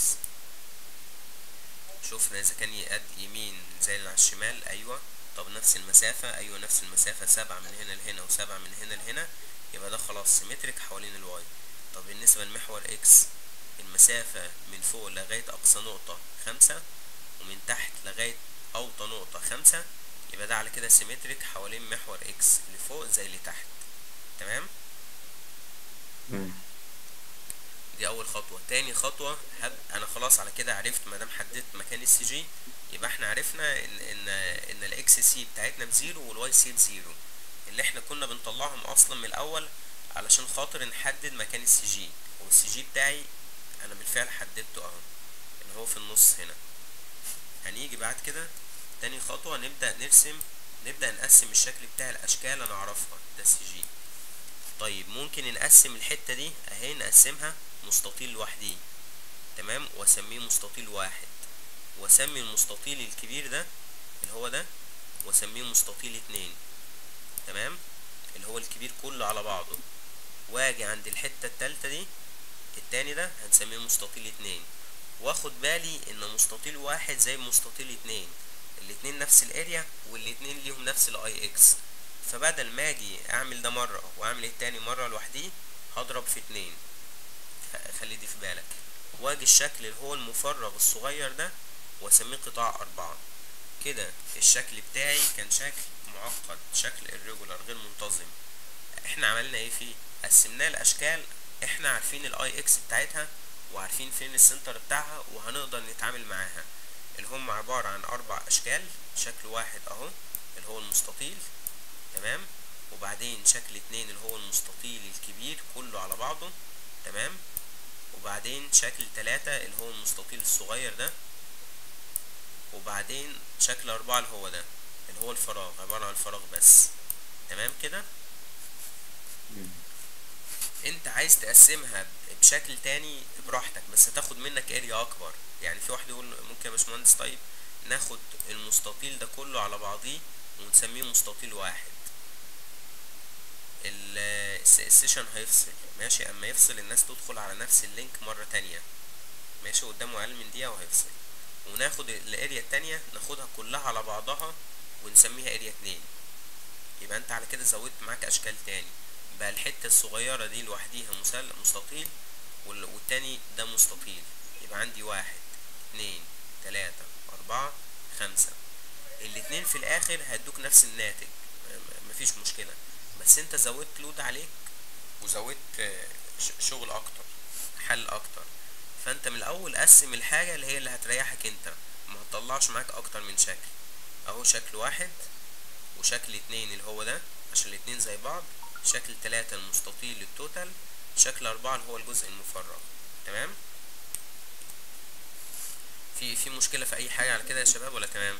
شوفنا اذا كان يقد يمين زي اللي على الشمال ايوه طب نفس المسافة ايوه نفس المسافة سبعة من هنا لهنا وسبعة من هنا لهنا يبقى ده خلاص سيمتريك حوالين الواي طب بالنسبة لمحور اكس المسافة من فوق لغاية أقصى نقطة خمسة ومن تحت لغاية أوطى نقطة خمسة يبقى ده على كده سيمتريك حوالين محور اكس اللي فوق زي اللي تحت تمام تمام. دي أول خطوة تاني خطوة هب أنا خلاص على كده عرفت مادام حددت مكان السي جي يبقى احنا عرفنا إن إن إن الإكس سي بتاعتنا بزيرو والواي سي بزيرو اللي احنا كنا بنطلعهم أصلا من الأول علشان خاطر نحدد مكان السي جي والسي جي بتاعي أنا بالفعل حددته أهو إن هو في النص هنا هنيجي بعد كده تاني خطوة نبدأ نرسم نبدأ نقسم الشكل بتاع الأشكال أنا أعرفها ده سي جي طيب ممكن نقسم الحتة دي أهي نقسمها مستطيل لوحديه تمام وأسميه مستطيل واحد وأسمي المستطيل الكبير ده اللي هو ده وأسميه مستطيل اتنين تمام اللي هو الكبير كله على بعضه واجي عند الحتة التالتة دي التاني ده هنسميه مستطيل اتنين واخد بالي ان مستطيل واحد زي مستطيل اتنين الاتنين نفس الاريا والاتنين ليهم نفس الاي اكس فبدل ما اجي اعمل ده مرة واعمل التاني مرة لوحديه هضرب في اتنين خ- خلي دي في بالك واجي الشكل اللي هو المفرغ الصغير ده واسميه قطاع اربعة كده الشكل بتاعي كان شكل معقد شكل irregular غير منتظم احنا عملنا ايه فيه قسمناه لاشكال احنا عارفين الاي اكس بتاعتها وعارفين فين السنتر بتاعها وهنقدر نتعامل معاها اللي هم عبارة عن اربع اشكال شكل واحد اهو اللي هو المستطيل تمام وبعدين شكل اتنين اللي هو المستطيل الكبير كله على بعضه تمام وبعدين شكل تلاتة اللي هو المستطيل الصغير ده وبعدين شكل أربعة اللي هو ده اللي هو الفراغ عبارة عن الفراغ بس تمام كده انت عايز تقسمها بشكل تاني براحتك بس هتاخد منك اريا اكبر يعني في واحد يقول ممكن يا باشمهندس طيب ناخد المستطيل ده كله على بعضيه ونسميه مستطيل واحد ال- الس- السيشن هيفصل ماشي اما يفصل الناس تدخل على نفس اللينك مرة تانية ماشي قدامه اقل من دقيقة وهيفصل وناخد الاريا التانية ناخدها كلها على بعضها ونسميها اريا اتنين يبقى انت على كده زودت معاك اشكال تاني بقى الحتة الصغيرة دي لوحديها مسل- مستطيل وال- والتاني ده مستطيل يبقى عندي واحد اتنين تلاتة اربعة خمسة الاتنين في الاخر هيدوك نفس الناتج م- م- مفيش مشكلة بس انت زودت لود عليك وزودت آه، ش- شغل اكتر حل اكتر فانت من الاول قسم الحاجة اللي هي اللي هتريحك انت ما هتطلعش معاك اكتر من شكل اهو شكل واحد وشكل اتنين اللي هو ده عشان الاتنين زي بعض شكل تلاتة المستطيل التوتال شكل أربعة اللي هو الجزء المفرغ تمام في في مشكلة في أي حاجة على كده يا شباب ولا تمام؟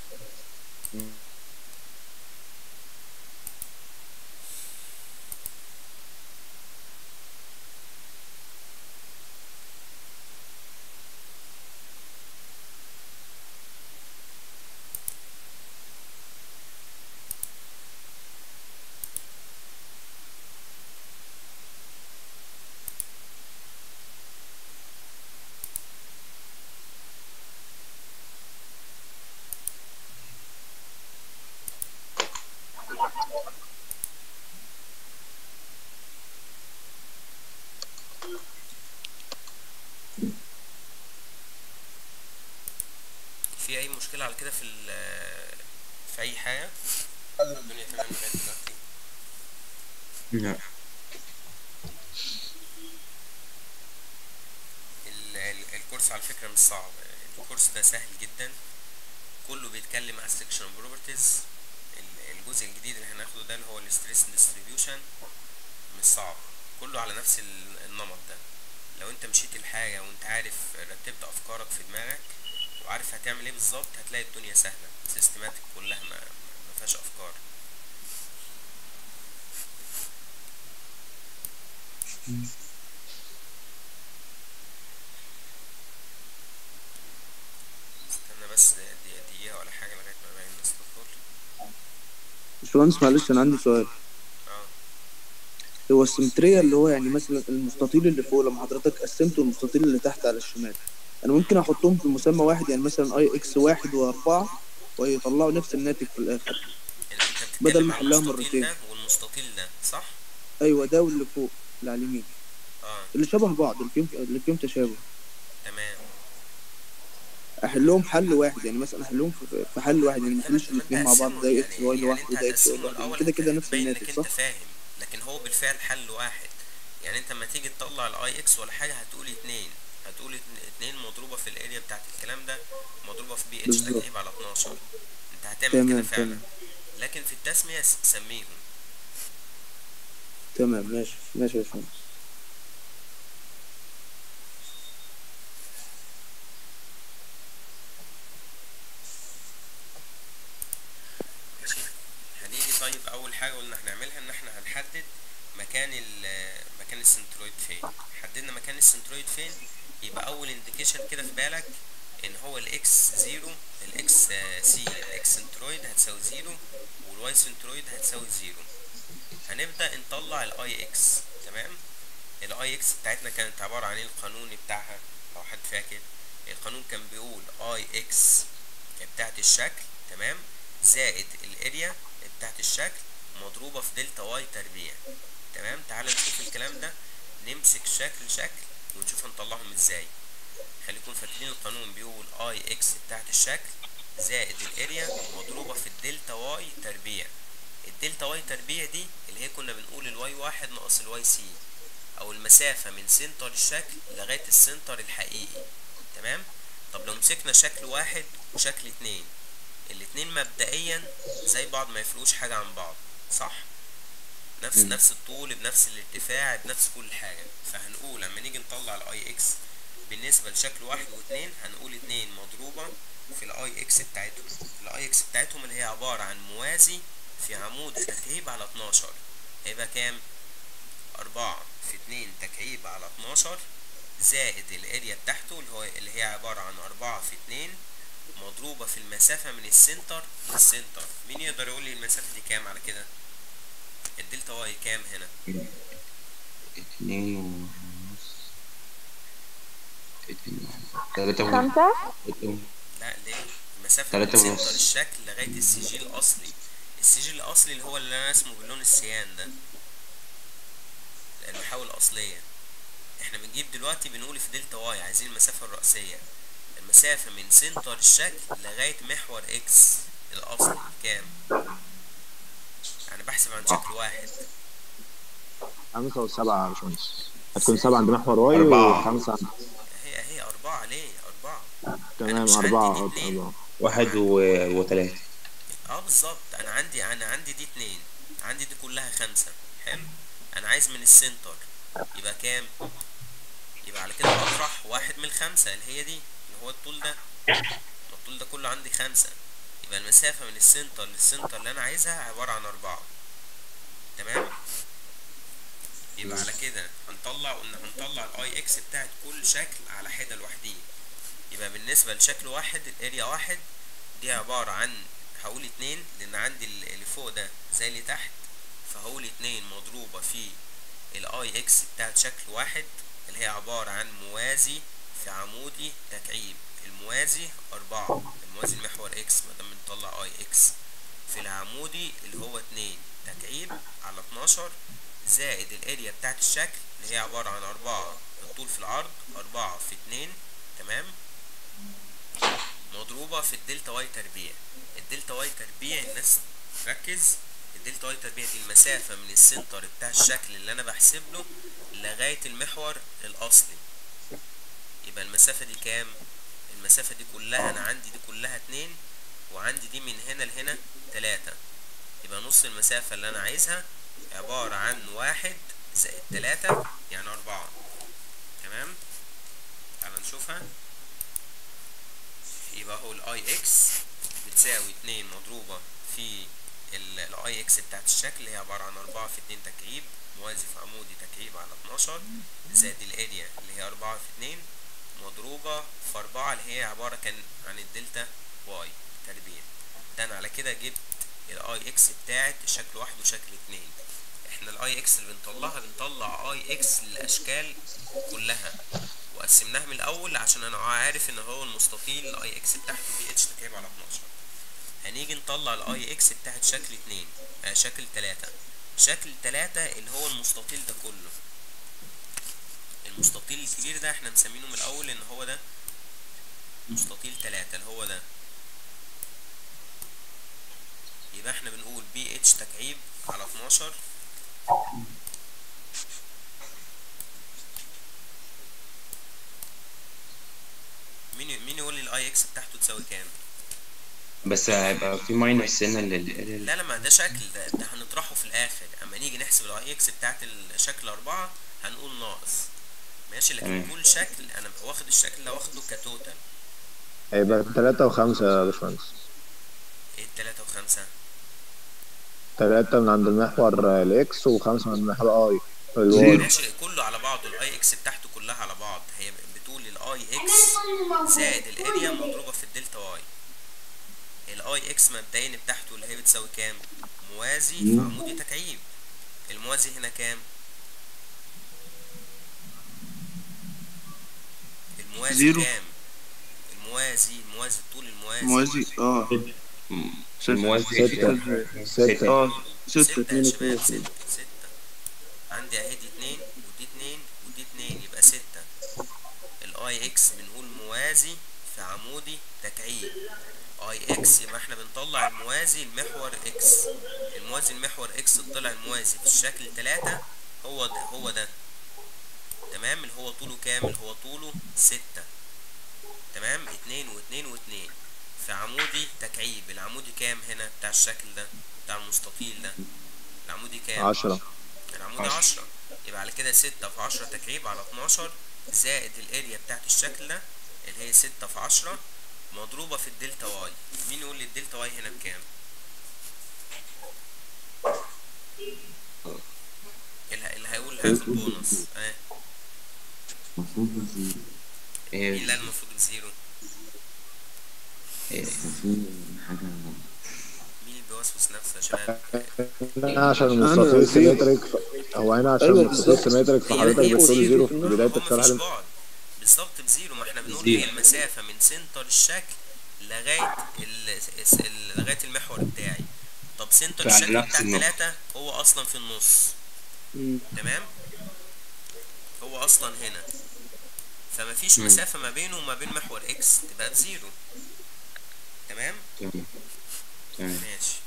في أي مشكلة على كده في ال- في أي حاجة؟ الدنيا تمام لغاية دلوقتي لا ال- ال- الكورس على فكرة مش صعب الكورس ده سهل جدا كله بيتكلم على السكشن بروبرتيز الجزء الجديد اللي هناخده ده اللي هو الستريس ديستريبيوشن مش صعب كله على نفس ال- النمط ده لو انت مشيت الحاجة وانت عارف رتبت افكارك في دماغك وعارف هتعمل ايه بالظبط هتلاقي الدنيا سهلة سيستماتيك كلها ما ما فيهاش افكار استنى بس دقيقة دقيقة ولا حاجة لغاية ما باقي الناس تدخل باشمهندس معلش انا عندي سؤال اه هو السيمترية اللي هو يعني مثلا المستطيل اللي فوق لما حضرتك قسمته المستطيل اللي تحت على الشمال انا ممكن احطهم في مسمى واحد يعني مثلا اي اكس واحد واربعة ويطلعوا نفس الناتج في الاخر يعني انت بتتكلم بدل ما عن احلها المستطيل مرتين. ده والمستطيل ده صح؟ ايوه ده واللي فوق اللي على اليمين اه اللي شبه بعض اللي فيهم اللي فيهم تشابه تمام احلهم حل واحد يعني مثلا احلهم في- في حل واحد يعني ما احلش ما انت الاثنين مع بعض قسمه ده يعني- اكس واي يعني لوحده انت وده اكس واي هتقسمه لوحده الاول كده كده نفس هتبين انك الناتج انت صح؟ فاهم لكن هو بالفعل حل واحد يعني انت لما تيجي تطلع الاي اكس ولا حاجه هتقول اتنين هتقول اتن- اتنين مضروبه في الاريا بتاعت الكلام ده مضروبه في بي اتش بالظبط. تكعيب على 12 انت هتعمل تمام، كده فعلا تمام. لكن في التسميه س- سميهم تمام ماشي ماشي يا باشمهندس ماشي هنيجي طيب اول حاجه قلنا هنعملها ان احنا هنحدد مكان ال مكان السنترويد فين حددنا مكان السنترويد فين يبقى اول انديكيشن كده في بالك ان هو الاكس زيرو الاكس سي الاكس سنترويد هتساوي زيرو والواي سنترويد هتساوي زيرو هنبدا نطلع الاي اكس تمام الاي اكس بتاعتنا كانت عباره عن ايه القانون بتاعها لو حد فاكر القانون كان بيقول اي اكس بتاعت الشكل تمام زائد الاريا بتاعت الشكل مضروبة في دلتا واي تربيع تمام تعال نشوف الكلام ده نمسك شكل شكل ونشوف هنطلعهم ازاي خليكم فاكرين القانون بيقول اي اكس بتاعت الشكل زائد الاريا مضروبة في الدلتا واي تربيع الدلتا واي تربيع دي اللي هي كنا بنقول الواي واحد ناقص الواي سي او المسافة من سنتر الشكل لغاية السنتر الحقيقي تمام طب لو مسكنا شكل واحد وشكل اتنين الاتنين مبدئيا زي بعض ما يفرقوش حاجة عن بعض صح نفس مم. نفس الطول بنفس الارتفاع بنفس كل حاجة فهنقول لما نيجي نطلع الاي اكس بالنسبة لشكل واحد واتنين هنقول اتنين مضروبة في الاي اكس بتاعتهم الاي اكس بتاعتهم اللي هي عبارة عن موازي في عمود تكعيب على 12 هيبقى كام أربعة في اتنين تكعيب على 12 زائد الاريا بتاعته اللي هو اللي هي عبارة عن أربعة في اتنين مضروبة في المسافة من السنتر للسنتر مين يقدر يقول لي المسافة دي كام على كده الدلتا واي كام هنا اتنين ونص اتنين تلاتة ونص خمسة اتنين. لا ليه المسافة من تلاتة سنتر ونص. الشكل لغاية السجل الأصلي السجل الأصلي اللي هو اللي أنا اسمه باللون السيان ده المحاور الأصلية احنا بنجيب دلوقتي بنقول في دلتا واي عايزين المسافة الرئيسية المسافة من سنتر الشكل لغاية محور اكس الأصلي كام؟ أنا بحسب عن شكل واحد خمسة وسبعة يا باشمهندس هتكون سبعة عند محور واي أربعة. وخمسة عند هي هي أربعة ليه؟ أربعة تمام مش عندي أربعة دي أه اتنين. أربعة واحد و... وتلاتة اه بالظبط انا عندي انا عندي دي اتنين عندي دي كلها خمسة حلو انا عايز من السنتر يبقى كام يبقى على كده اطرح واحد من الخمسة اللي هي دي اللي هو الطول ده الطول ده كله عندي خمسة يبقى المسافة من السنتر للسنتر اللي انا عايزها عبارة عن اربعة تمام يبقى على كده هنطلع قلنا هنطلع الاي اكس بتاعت كل شكل على حدة لوحديه يبقى بالنسبة لشكل واحد الاريا واحد دي عبارة عن هقول اتنين لان عندي ال- اللي فوق ده زي اللي تحت فهقول اتنين مضروبة في الاي اكس بتاعت شكل واحد اللي هي عبارة عن موازي في عمودي تكعيب الموازي أربعة الموازي المحور اكس ما دام بنطلع اي اكس في العمودي اللي هو اتنين تكعيب على اتناشر زائد الاريا بتاعت الشكل اللي هي عبارة عن أربعة الطول في العرض أربعة في اتنين تمام مضروبة في الدلتا واي تربيع الدلتا واي تربيع الناس ركز الدلتا واي تربيع دي المسافة من السنتر بتاع الشكل اللي أنا بحسب له لغاية المحور الأصلي يبقى المسافة دي كام؟ المسافة دي كلها أنا عندي دي كلها اتنين وعندي دي من هنا لهنا تلاتة يبقى نص المسافة اللي أنا عايزها عبارة عن واحد زائد تلاتة يعني أربعة تمام؟ تعالى نشوفها يبقى هو الاي اكس بتساوي اتنين مضروبة في الاي اكس بتاعت الشكل اللي هي عبارة عن أربعة في اتنين تكعيب موازي في عمودي تكعيب على اتناشر زائد الاريا اللي هي أربعة في اتنين مضروبة في أربعة اللي هي عبارة كان عن الدلتا واي تربيع ده أنا على كده جبت الاي اكس بتاعت شكل واحد وشكل اتنين احنا الاي اكس اللي بنطلعها بنطلع اي اكس للاشكال كلها وقسمناها من الاول عشان انا عارف ان هو المستطيل الاي اكس بتاعته بي اتش تكعيب على 12 هنيجي نطلع الاي اكس بتاعت شكل اتنين آه شكل تلاتة شكل تلاتة اللي هو المستطيل ده كله المستطيل الكبير ده احنا مسمينه من الاول ان هو ده مستطيل تلاتة اللي هو ده يبقى احنا بنقول بي اتش تكعيب على 12 مين مين يقول لي الاي اكس بتاعته تساوي كام بس هيبقى في ماينس هنا لل لا لا ما ده شكل ده, ده هنطرحه في الاخر اما نيجي نحسب الاي اكس بتاعت الشكل أربعة هنقول ناقص ماشي لكن تمام. كل شكل انا واخد الشكل ده واخده كتوتال هيبقى تلاتة وخمسة يا باشمهندس ايه التلاتة وخمسة تلاتة من عند المحور الإكس وخمسة من عند المحور أي الواي ماشي كله على بعضه الاي اكس بتاعته كلها على بعض هي بتقول الاي اكس زائد الاريا مضروبة في الدلتا واي الاي اكس مبدئيا بتاعته اللي هي بتساوي كام موازي في عمودي تكعيب الموازي هنا كام الموازي زيرو. كام الموازي الموازي طول الموازي موازي اه الموازي ستة ستة اه ستة ستة اتنين يا شباب اتنين ستة ستة عندي اهي دي اتنين ودي اتنين ودي اتنين يبقى ستة الاي اكس بنقول موازي في عمودي تكعيب اي اكس يبقى احنا بنطلع الموازي المحور اكس الموازي المحور اكس طلع الموازي في الشكل تلاتة هو ده هو ده تمام اللي هو طوله كام اللي هو طوله ستة تمام اتنين واتنين واتنين في عمودي تكعيب العمودي كام هنا بتاع الشكل ده بتاع المستطيل ده العمودي كام عشرة العمودي عشرة. عشرة يبقى على كده ستة في عشرة تكعيب على اتناشر زائد الاريا بتاعت الشكل ده اللي هي ستة في عشرة مضروبة في الدلتا واي مين يقول لي الدلتا واي هنا بكام اللي اللي هيقول هياخد بونص اه مفروض زيرو مين إيه اللي قال المفروض بزيرو إيه في حاجة مين اللي بيوسوس نفسه يا شباب هنا عشان أنا المستطيل زيرو. سيمتريك ف- هو هنا عشان أيوة المستطيل بالظبط. سيمتريك هي- فحضرتك هي بتقول بزيرو. زيرو في هو بداية هو الشرح مفيش ده بعد بالظبط بزيرو ما احنا بنقول زيرو. هي المسافة من سنتر الشكل لغاية ال... الس- ال... لغاية المحور بتاعي طب سنتر فعلى الشكل نفس بتاع النقطة. تلاتة هو أصلا في النص مم. تمام هو أصلا هنا فمفيش مم. مسافة ما بينه وما بين محور اكس تبقى بزيرو تمام تمام تمام ماشي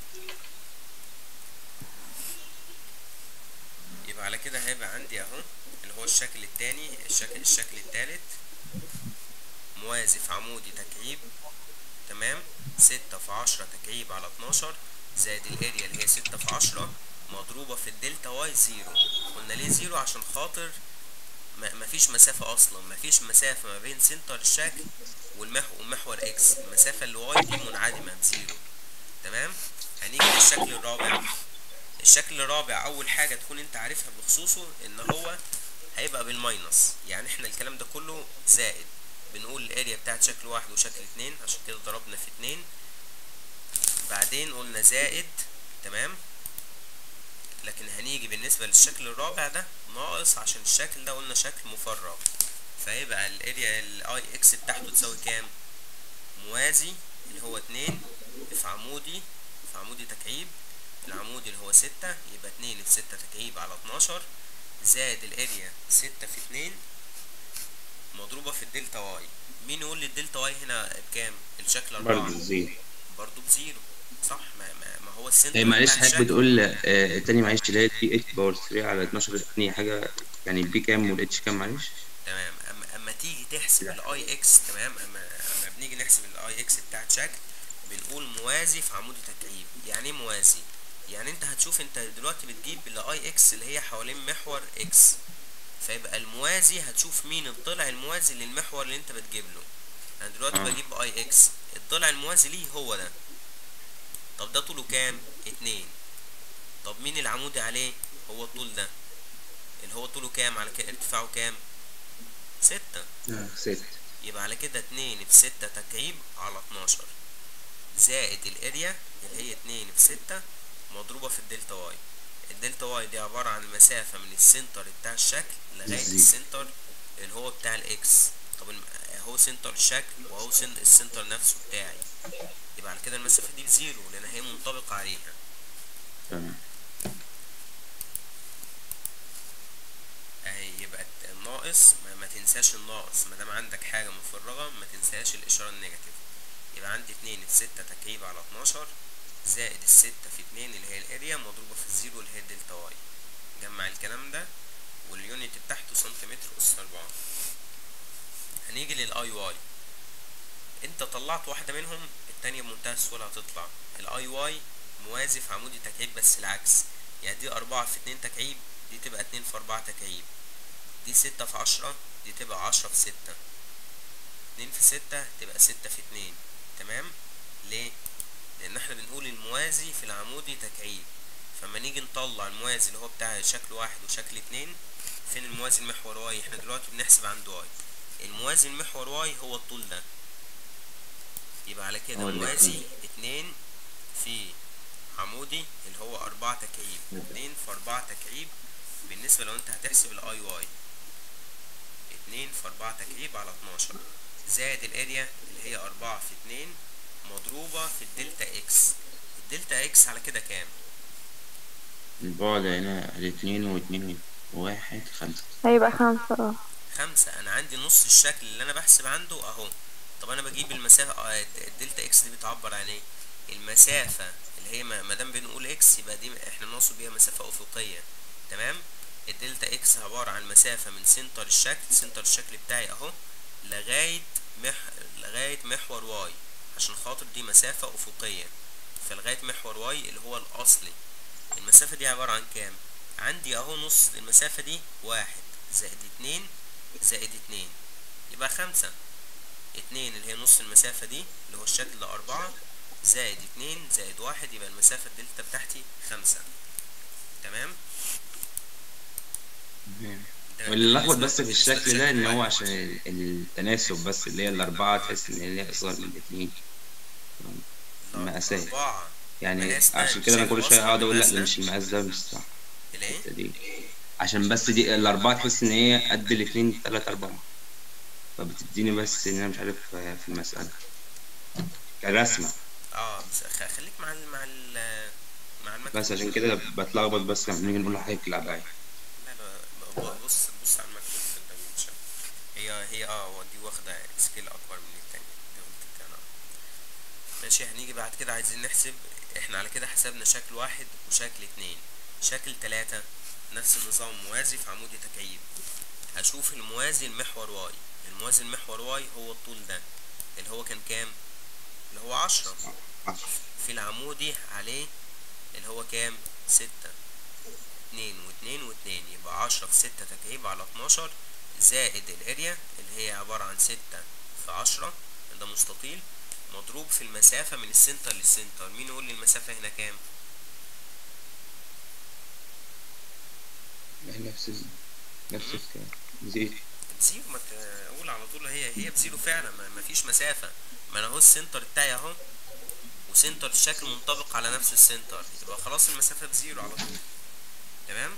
يبقى على كده هيبقى عندي اهو اللي هو الشكل التاني الشكل الشكل التالت موازي في عمودي تكعيب تمام ستة في عشرة تكعيب على اتناشر زائد الاريا اللي هي ستة في عشرة مضروبة في الدلتا واي زيرو قلنا ليه زيرو عشان خاطر ما مفيش مسافة أصلا مفيش مسافة ما بين سنتر الشكل والمحور ومحور اكس المسافة اللي واي دي منعدمة بزيرو تمام هنيجي للشكل الرابع الشكل الرابع أول حاجة تكون أنت عارفها بخصوصه إن هو هيبقى بالماينس يعني احنا الكلام ده كله زائد بنقول الاريا بتاعت شكل واحد وشكل اتنين عشان كده ضربنا في اتنين بعدين قلنا زائد تمام لكن هنيجي بالنسبة للشكل الرابع ده ناقص عشان الشكل ده قلنا شكل مفرغ فيبقى الاريا الاي اكس بتاعته تساوي كام موازي اللي هو اتنين في عمودي في عمودي تكعيب العمودي اللي هو ستة يبقى اتنين في ستة تكعيب على اتناشر زائد الاريا ستة في اتنين مضروبة في الدلتا واي مين يقول لي الدلتا واي هنا بكام الشكل أربعة برضه زيرو برضه بزيرو صح ما, ما, ما هو السنتر إيه معلش بتاع حضرتك الشكل. بتقول آه تاني معلش اللي هي دي اتش باور 3 على 12 ثانية حاجة يعني البي كام والاتش كام معلش تمام اما اما تيجي تحسب الاي اكس تمام اما اما بنيجي نحسب الاي اكس بتاعت شكل بنقول موازي في عمود تكعيب يعني ايه موازي يعني انت هتشوف انت دلوقتي بتجيب الاي اكس اللي هي حوالين محور اكس فيبقى الموازي هتشوف مين الضلع الموازي للمحور اللي انت بتجيب له انا دلوقتي آه. بجيب اي اكس الضلع الموازي ليه هو ده طب ده طوله كام اتنين طب مين العمودي عليه هو الطول ده اللي هو طوله كام على كده ارتفاعه كام ستة ست يبقى على كده اتنين في ستة تكعيب على اتناشر زائد الاريا اللي هي اتنين في ستة مضروبة في الدلتا واي الدلتا واي دي عبارة عن المسافة من السنتر بتاع الشكل لغاية بالظبط. السنتر اللي هو بتاع الاكس طب الم- اهو سنتر الشكل وهو سن السنتر نفسه بتاعي يبقى على كده المسافة دي بزيرو لأن هي منطبقة عليها تمام اهي يبقى الت- الناقص ما, ما تنساش الناقص ما دام عندك حاجة مفرغة ما تنساش الإشارة النيجاتيف يبقى عندي اتنين في ستة تكعيب على اتناشر زائد الستة في اتنين اللي هي الاريا مضروبة في الزيرو اللي هي الدلتا واي جمع الكلام ده واليونت بتاعته سنتيمتر أس أربعة هنيجي للأي واي انت طلعت واحدة منهم التانية بمنتهى السهولة هتطلع الاي واي موازي في عمودي تكعيب بس العكس يعني دي أربعة في اتنين تكعيب دي تبقى اتنين في أربعة تكعيب دي ستة في عشرة دي تبقى عشرة في ستة اتنين في ستة تبقى ستة في اتنين تمام ليه؟ لأن احنا بنقول الموازي في العمودي تكعيب فما نيجي نطلع الموازي اللي هو بتاع شكل واحد وشكل اتنين فين الموازي المحور واي احنا دلوقتي بنحسب عند واي الموازي المحور واي هو الطول ده يبقى على كده هو اللي موازي اتنين في عمودي اللي هو أربعة تكعيب اتنين في أربعة تكعيب بالنسبة لو انت هتحسب الاي واي اتنين في أربعة تكعيب على اتناشر زائد الاريا اللي هي أربعة في اتنين مضروبة في الدلتا اكس الدلتا اكس على كده كام؟ البعد هنا الاتنين واتنين وواحد خمسة هيبقى خمسة اه خمسة أنا عندي نص الشكل اللي أنا بحسب عنده أهو طب أنا بجيب المسافة آه، الد- الدلتا إكس دي بتعبر عن إيه؟ المسافة اللي هي ما ما دام بنقول إكس يبقى دي إحنا بنقصد بيها مسافة أفقية تمام؟ الدلتا اكس عبارة عن مسافة من سنتر الشكل سنتر الشكل بتاعي اهو لغاية مح... لغاية محور واي عشان خاطر دي مسافة أفقية فلغاية محور واي اللي هو الأصلي المسافة دي عبارة عن كام؟ عندي اهو نص المسافة دي واحد زائد اتنين زائد اتنين يبقى خمسة اتنين اللي هي نص المسافة دي اللي هو الشكل ده أربعة زائد اتنين زائد واحد يبقى المسافة الدلتا بتاعتي خمسة تمام؟ ده- واللي ده لخبط بالنسبة- بس في بالنسبة الشكل ده ان لشكل هو واحد. عشان التناسب بس اللي هي الاربعة تحس ان هي اصغر من الاتنين مقاسات أربعة يعني مقاس ده عشان كده انا شايف كل شوية أصغر اقعد من اقول لا المقاس ده ده؟ مش المقاس ده مش صح الايه؟ الحتة دي عشان بس دي الاربعة تحس ان هي قد الاتنين تلات اربعة فبتديني بس ان انا مش عارف في المسألة كرسمة اه بس خ- خليك مع ال مع ال مع المكتب بس عشان كده بتلخبط بس لما نيجي نقول لحضرتك الابعاد لا لا ب- بص بص على المكتوب في الدايمنشن هي هي اه هو دي واخدة سكيل أكبر من التانية دي قلت كده أنا ماشي هنيجي بعد كده عايزين نحسب احنا على كده حسبنا شكل واحد وشكل اتنين شكل تلاتة نفس النظام موازي في عمود تكعيب هشوف الموازي المحور واي الموازي المحور واي هو الطول ده اللي هو كان كام اللي هو عشرة في العمودي عليه اللي هو كام ستة اتنين واتنين واتنين يبقى عشرة في ستة تكعيب على اتناشر زائد الاريا اللي هي عبارة عن ستة في عشرة ده مستطيل مضروب في المسافة من السنتر للسنتر مين يقول لي المسافة هنا كام نفس ال... نفس الكلام زيت بزيرو ما تقول على طول هي هي بزيرو فعلا ما ما فيش مسافة ما انا اهو السنتر بتاعي اهو وسنتر الشكل منطبق على نفس السنتر يبقى خلاص المسافة بزيرو على طول تمام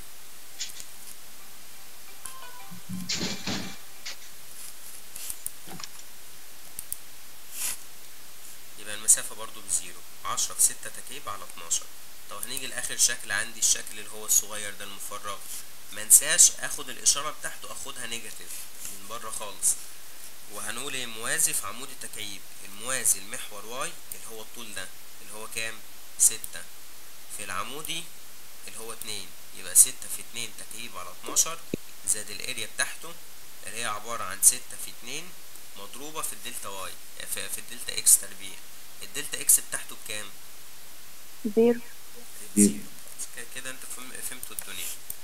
يبقى المسافة برضو بزيرو عشرة في ستة تكعيب على اتناشر طب هنيجي لآخر شكل عندي الشكل اللي هو الصغير ده المفرغ منساش اخد الاشارة بتاعته اخدها نيجاتيف من بره خالص وهنقول ايه موازي في عمود التكعيب الموازي المحور واي اللي هو الطول ده اللي هو كام ستة في العمودي اللي هو اتنين يبقى ستة في اتنين تكعيب على اتناشر زائد الاريا بتاعته اللي هي عبارة عن ستة في اتنين مضروبة في الدلتا واي في, في الدلتا اكس تربيع الدلتا اكس بتاعته بكام؟ زيرو بزيرو كده- كده انت فهم فهمتوا الدنيا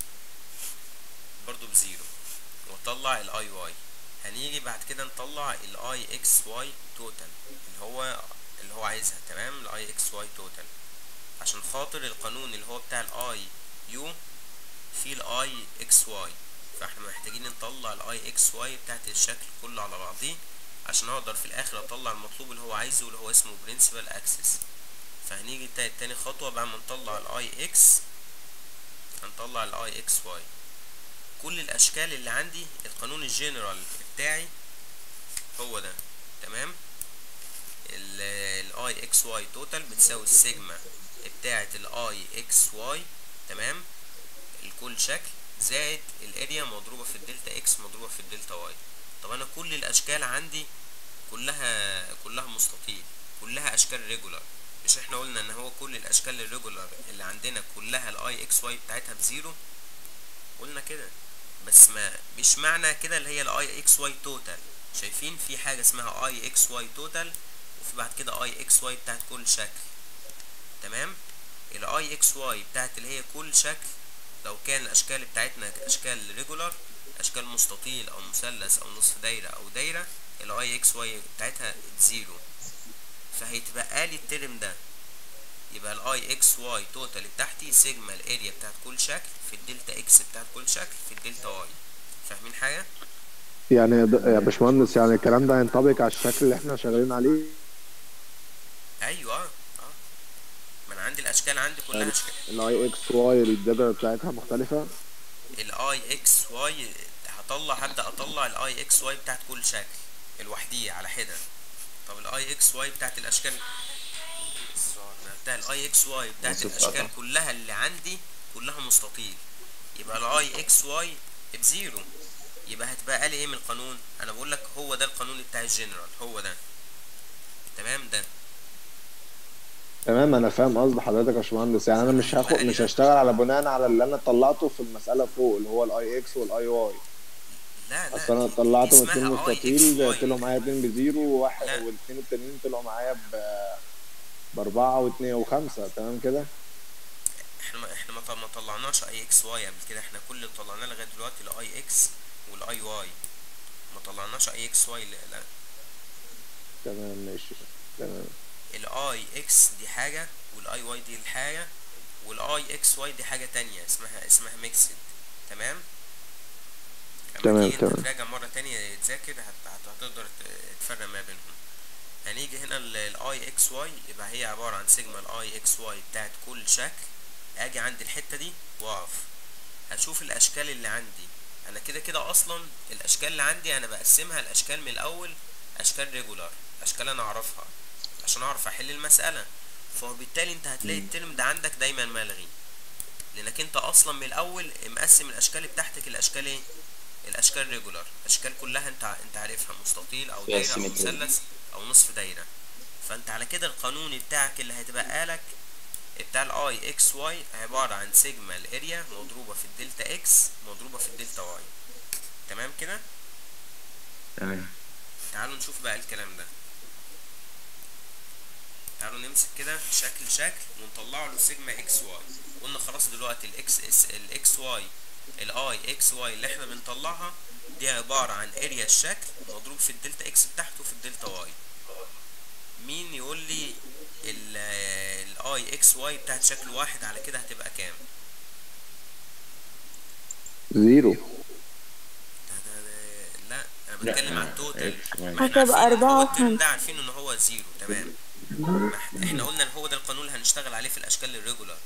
برضو بزيرو واطلع الاي واي هنيجي بعد كده نطلع الاي اكس واي توتال اللي هو اللي هو عايزها تمام الاي اكس واي توتال عشان خاطر القانون اللي هو بتاع الاي يو في الاي اكس واي فاحنا محتاجين نطلع الاي اكس واي بتاعت الشكل كله على بعضيه عشان اقدر في الاخر اطلع المطلوب اللي هو عايزه اللي هو اسمه برنسبل اكسس فهنيجي تا- تاني خطوة بعد ما نطلع الاي اكس هنطلع الاي اكس واي كل الاشكال اللي عندي القانون الجنرال بتاعي هو ده تمام الاي اكس واي توتال بتساوي السيجما بتاعة الاي اكس واي تمام لكل شكل زائد الاريا مضروبة في الدلتا اكس مضروبة في الدلتا واي طب انا كل الاشكال عندي كلها كلها مستطيل كلها اشكال ريجولار مش احنا قلنا ان هو كل الاشكال الريجولار اللي عندنا كلها الاي اكس واي بتاعتها بزيرو قلنا كده بس ما مش معنى كده اللي هي الاي اكس واي توتال شايفين في حاجه اسمها اي اكس واي توتال وفي بعد كده اي اكس واي بتاعت كل شكل تمام الاي اكس واي بتاعت اللي هي كل شكل لو كان الاشكال بتاعتنا اشكال ريجولار اشكال مستطيل او مثلث او نصف دايره او دايره الاي اكس واي بتاعتها زيرو فهيتبقى لي الترم ده يبقى الاي اكس واي توتال بتاعتي سيجما الاريا بتاعت كل شكل في الدلتا اكس بتاعت كل شكل في الدلتا واي فاهمين حاجه يعني يا د- يا باشمهندس يعني الكلام ده ينطبق على الشكل اللي احنا شغالين عليه ايوه اه اه ما انا عندي الاشكال عندي كلها اشكال الاي اكس واي الداتا بتاعتها مختلفة الاي اكس واي هطلع هبدا اطلع الاي اكس واي بتاعت كل شكل الوحديه على حده طب الاي اكس واي بتاعت الاشكال بتاع الاي اكس واي بتاعت وصف الاشكال قطع. كلها اللي عندي كلها مستطيل يبقى الاي اكس واي بزيرو يبقى هتبقى لي ايه من القانون انا بقول لك هو ده القانون بتاع الجنرال هو ده تمام ده تمام انا فاهم قصد حضرتك يا باشمهندس يعني انا مش هاخد مش هشتغل على بناء على اللي انا طلعته في المساله فوق اللي هو الاي اكس والاي واي لا لا اصل انا دي- دي طلعت من اسمها اتنين اي اكس مستطيل واي طلعوا معايا اتنين بزيرو وواحد لا. والاتنين التانيين طلعوا معايا ب باربعة واتنين وخمسة تمام كده احنا ما احنا ما ط- ما طلعناش اي اكس واي قبل كده احنا كل اللي طلعناه لغايه دلوقتي الاي اكس والاي واي ما طلعناش اي اكس واي لا لا تمام ماشي تمام الاي اكس دي حاجه والاي واي دي الحاجه والاي اكس واي دي حاجه تانية اسمها اسمها ميكسد تمام لما تمام، تيجي انت تمام. تراجع مره تانية تذاكر هت- هت- هتقدر ت- تفرق ما بينهم هنيجي هنا الاي اكس واي يبقى هي عباره عن سيجما الاي اكس واي بتاعت كل شكل اجي عند الحته دي واقف هشوف الاشكال اللي عندي انا كده كده اصلا الاشكال اللي عندي انا بقسمها الاشكال من الاول اشكال ريجولار اشكال انا اعرفها عشان اعرف احل المساله فبالتالي انت هتلاقي الترم ده عندك دايما ملغي لانك انت اصلا من الاول مقسم الاشكال بتاعتك الاشكال ايه الاشكال ريجولار اشكال كلها انت ع- انت عارفها مستطيل او فيها دايره او symmetry. مثلث او نصف دايره فانت على كده القانون بتاعك اللي هتبقى لك بتاع الاي اكس واي عباره عن سيجما الاريا مضروبه في الدلتا اكس مضروبه في الدلتا واي تمام كده تمام تعالوا نشوف بقى الكلام ده تعالوا نمسك كده شكل شكل ونطلع له سيجما اكس واي قلنا خلاص دلوقتي الاكس اس الاكس واي الاي اكس واي اللي احنا بنطلعها دي عبارة عن اريا الشكل مضروب في الدلتا اكس بتاعته في الدلتا واي مين يقول لي الاي اكس واي بتاعت شكل واحد على كده هتبقى كام زيرو ده- ده- ده- لا انا بتكلم عن توتال ما احنا هتبقى عارفين إن هو أربعة الترم وخمسة. ده عارفين ان هو زيرو تمام ما إح- احنا قلنا ان هو ده القانون اللي هنشتغل عليه في الاشكال الريجولار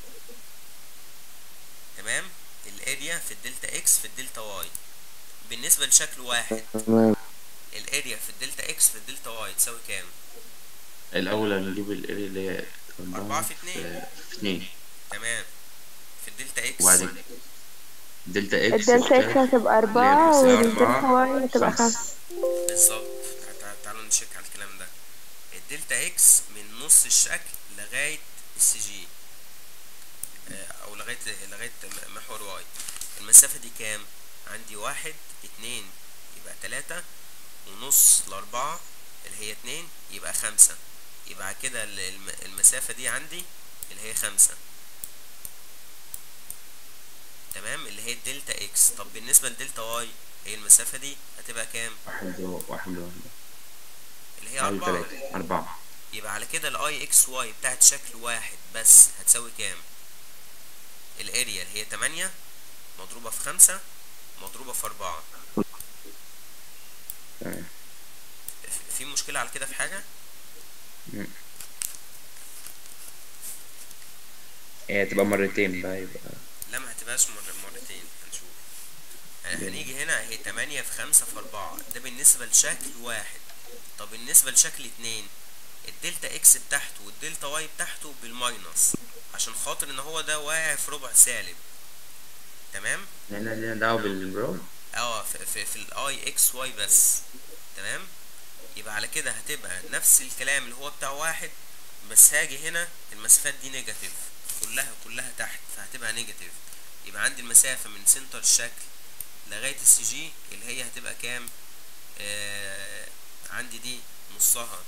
تمام الاريا في الدلتا اكس في الدلتا واي بالنسبه لشكل واحد تمام الاريا في الدلتا اكس في الدلتا واي تساوي كام الأول هنجيب الاريا اللي هي أربعة في اتنين. في اتنين تمام في الدلتا اكس وبعدين دلتا اكس الدلتا اكس هتبقى أربعة اللي هي والدلتا أربعة، واي هتبقى خمسة. خمسة بالظبط تع- تع- تعالوا نشيك على الكلام ده الدلتا اكس من نص الشكل لغايه السي جي او لغايه لغايه م- محور واي المسافه دي كام عندي واحد اتنين يبقى تلاتة ونص لأربعة اللي هي اتنين يبقى خمسة يبقى كده ال- الم- المسافة دي عندي اللي هي خمسة تمام اللي هي الدلتا اكس طب بالنسبة لدلتا واي هي المسافة دي هتبقى كام واحد و- واحد واحد اللي هي أو أربعة تلاتة أربعة يبقى على كده الاي اكس واي بتاعت شكل واحد بس هتساوي كام الاريا اللي هي تمانية مضروبة في خمسة مضروبة في أربعة تمام ف- في مشكلة على كده في حاجة مم. هي هتبقى مرتين بقى يبقى لا ما هتبقاش مر... مرتين هنشوف آه، هنيجي هنا هي تمانية في خمسة في أربعة ده بالنسبة لشكل واحد طب بالنسبة لشكل اتنين الدلتا اكس بتاعته والدلتا واي بتاعته بالماينس عشان خاطر ان هو ده واقع في ربع سالب تمام هنا ليها دعوة بالجرام اه في, في, في الاي اكس واي بس تمام يبقى على كده هتبقى نفس الكلام اللي هو بتاع واحد بس هاجي هنا المسافات دي نيجاتيف كلها كلها تحت فهتبقى نيجاتيف يبقى عندي المسافة من سنتر الشكل لغاية السي جي اللي هي هتبقى كام آه عندي دي نصها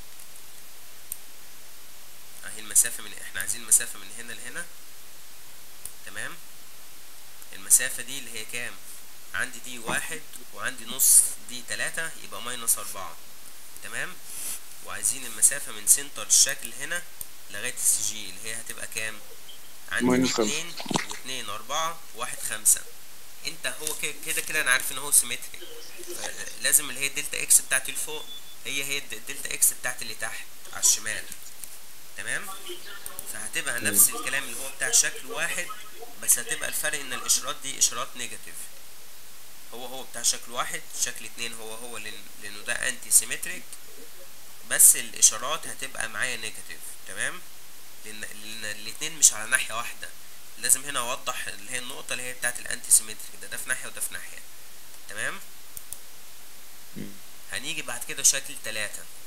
اهي المسافة من احنا عايزين المسافة من هنا لهنا تمام المسافة دي اللي هي كام عندي دي واحد وعندي نص دي تلاتة يبقى ماينس أربعة تمام وعايزين المسافة من سنتر الشكل هنا لغاية السي جي اللي هي هتبقى كام عندي دي ماينس خمسة. اتنين واتنين أربعة واحد خمسة انت هو ك- كده كده انا عارف ان هو سيمتري لازم اللي هي الدلتا اكس بتاعت الفوق هي هي الد- الدلتا اكس بتاعت اللي تحت على الشمال تمام فهتبقى نفس الكلام اللي هو بتاع شكل واحد بس هتبقى الفرق ان الاشارات دي اشارات نيجاتيف هو هو بتاع شكل واحد شكل اتنين هو هو لأن- لانه ده انتي سيمتريك بس الاشارات هتبقى معايا نيجاتيف تمام لان لان الاتنين مش على ناحية واحدة لازم هنا اوضح اللي هي النقطة اللي هي بتاعت الانتي سيمتريك ده ده في ناحية وده في ناحية تمام مم. هنيجي بعد كده شكل تلاتة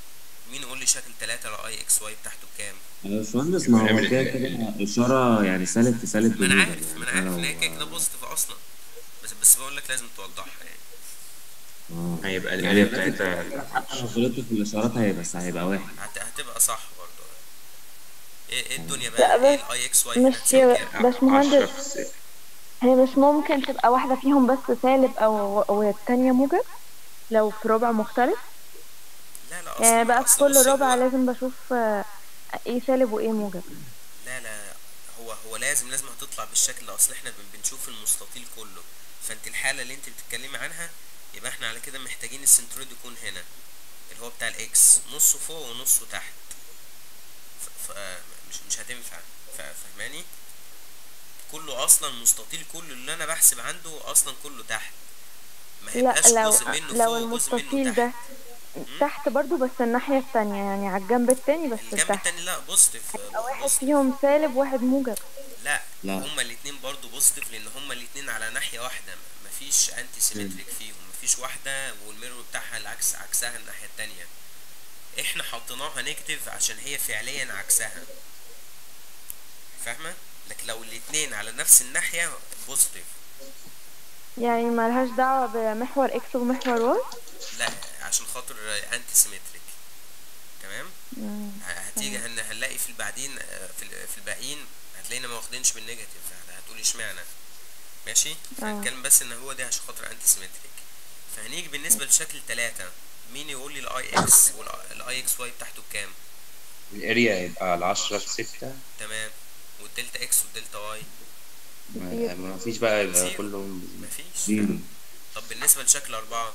مين يقول لي شكل 3 الاي اكس واي بتاعته بكام يا باشمهندس ما هو كده كده إشارة يعني سالب في سالب ما انا بموجب عارف يعني ما انا عارف لو- ان هي كده كده بوزيتيف اصلا بس بس بقول لك لازم توضحها يعني اه هيبقى يعني الاريا لازم- بتاعتها حتى لو غلطت في الإشارات هي بس هيبقى واحد هت... هتبقى صح برضه ايه ايه الدنيا لا بقى ايه بس الاي اكس واي مش هتساوي يا كام باشمهندس عشرة في ستة هي مش ممكن تبقى واحدة فيهم بس سالب أو والتانية موجب لو في ربع مختلف لا لا اصل يعني بقى في أصل كل بص ربع هو- لازم بشوف آه، ايه سالب وايه موجب لا لا هو هو لازم لازم هتطلع بالشكل ده اصل احنا بن- بنشوف المستطيل كله فانت الحاله اللي انت بتتكلمي عنها يبقى احنا على كده محتاجين السنترويد يكون هنا اللي هو بتاع الاكس نصه فوق ونصه تحت ف... ف... مش مش هتنفع ف... فاهماني كله اصلا مستطيل كله اللي انا بحسب عنده اصلا كله تحت ما لا هيبقاش لو جزء منه لو فوق وجزء منه المستطيل تحت ده تحت برضو بس الناحية التانية يعني على الجنب التاني بس الجنب لتحت التاني لا بوزيتيف واحد بوزيتيف فيهم سالب واحد موجب لا, لا. هما الاتنين برضو بوزيتيف لان هما الاتنين على ناحية واحدة م- مفيش انتي سيمتريك فيهم مفيش واحدة والميرور بتاعها العكس عكسها الناحية التانية احنا حطيناها نيجاتيف عشان هي فعليا عكسها فاهمة لكن لو الاتنين على نفس الناحية بوزيتيف يعني ملهاش دعوة بمحور اكس ومحور واي لا عشان خاطر انتي سيمتريك تمام مم. ه- هتيجي هن هنلاقي في البعدين آه، في ال- في الباقيين هتلاقينا ما واخدينش بالنيجاتيف هتقولي اشمعنى ماشي فهنتكلم بس ان هو ده عشان خاطر انتي سيمتريك فهنيجي بالنسبه لشكل ثلاثة مين يقول لي الاي اكس والاي اكس واي بتاعته بكام الاريا هيبقى على عشرة في ستة تمام والدلتا اكس والدلتا واي ما ما فيش بقى يبقى زيرو. كلهم مفيش زيرو طب بالنسبه لشكل أربعة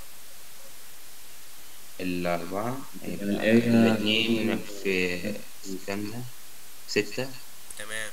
الأربعة هيبقى الاريا الاتنين في كام ده؟ ستة تمام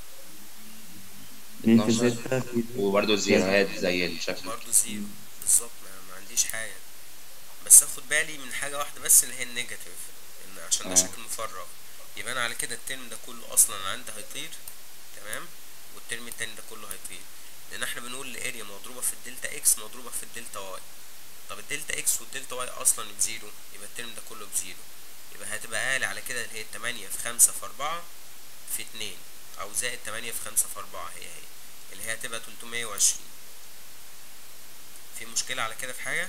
اتنين في 12. ستة في وبرضه الزيروهات زي الشكل برضه زيرو بالظبط ما, ما عنديش حاجه بس اخد بالي من حاجه واحده بس اللي هي النيجاتيف ان عشان ده آه. شكل مفرغ يبقى انا على كده الترم ده كله اصلا عندي هيطير تمام والترم التاني ده كله هيطير لان احنا بنقول الاريا مضروبه في الدلتا اكس مضروبه في الدلتا واي طب الدلتا اكس والدلتا واي اصلا بزيرو يبقى الترم ده كله بزيرو يبقى هتبقى اقل على كده اللي هي تمانية في خمسة في أربعة في اتنين أو زائد تمانية في خمسة في أربعة هي هي اللي هي هتبقى تلتمية وعشرين في مشكلة على كده في حاجة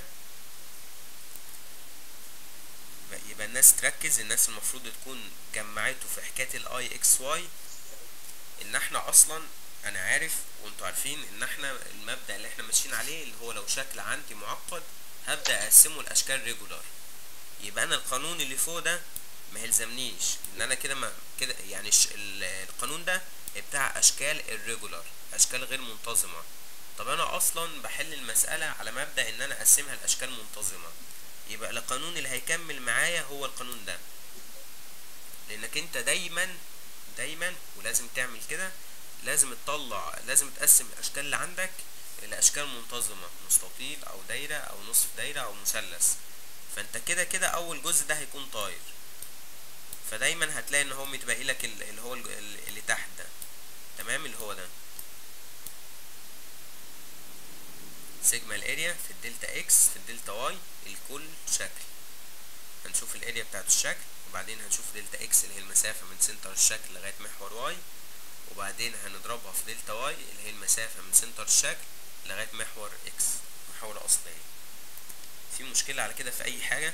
يبقى- يبقى الناس تركز الناس المفروض تكون جمعته في حكاية الاي اكس واي ان احنا اصلا انا عارف وانتوا عارفين ان احنا المبدأ اللي احنا ماشيين عليه اللي هو لو شكل عندي معقد هبدأ اقسمه لاشكال ريجولار يبقى انا القانون اللي فوق ده ما يلزمنيش ان انا كده ما كده يعني الش- ال- القانون ده بتاع اشكال الريجولار اشكال غير منتظمه طب انا اصلا بحل المساله على مبدا ان انا اقسمها لاشكال منتظمه يبقى القانون اللي هيكمل معايا هو القانون ده لانك انت دايما دايما ولازم تعمل كده لازم تطلع لازم تقسم الاشكال اللي عندك الى اشكال منتظمه مستطيل او دايره او نصف دايره او مثلث فانت كده كده اول جزء ده هيكون طاير فدايما هتلاقي ان هو متبقي لك ال- اللي هو الج- ال- اللي تحت ده تمام اللي هو ده سيجما الاريا في الدلتا اكس في الدلتا واي الكل شكل هنشوف الاريا بتاعت الشكل وبعدين هنشوف دلتا اكس اللي هي المسافة من سنتر الشكل لغاية محور واي وبعدين هنضربها في دلتا واي اللي هي المسافة من سنتر الشكل لغاية محور اكس محاورة أصلية في مشكلة على كده في أي حاجة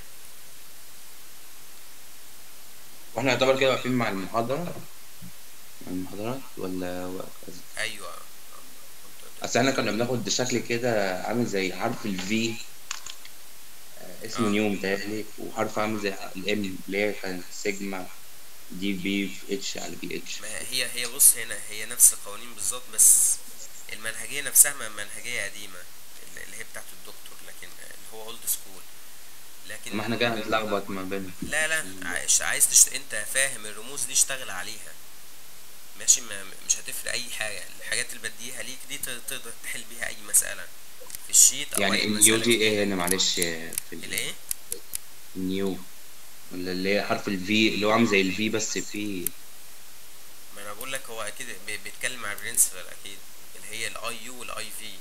واحنا يعتبر كده واقفين مع المحاضرة مع المحاضرات ولا وقت أيوة اصل احنا كنا بناخد شكل كده عامل زي حرف الفي اسمه آه. نيو متهيألي وحرف عامل زي الام اللي هي كانت سيجما دي بي في اتش على بي اتش ما هي هي بص هنا هي نفس القوانين بالظبط بس المنهجية نفسها من منهجية قديمة اللي اللي هي بتاعت الدكتور لكن اللي هو اولد سكول لكن ما احنا كده هنتلخبط ما بينهم لا لا عايز عايز تشت... انت فاهم الرموز دي اشتغل عليها ماشي ما مش هتفرق اي حاجة الحاجات اللي بديها ليك دي ت- تقدر تحل بيها اي مسألة في الشيت او يعني اي النيو مسألة دي كده. ايه هنا معلش في ال- الايه النيو ولا اللي هي حرف الفي اللي هو عامل زي الفي بس في ما انا بقول لك هو اكيد بي- بيتكلم عن البرنسبل اكيد اللي هي الاي يو والاي في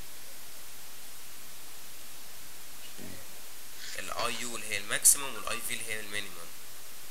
الاي يو اللي هي الماكسيموم والاي في اللي هي المينيموم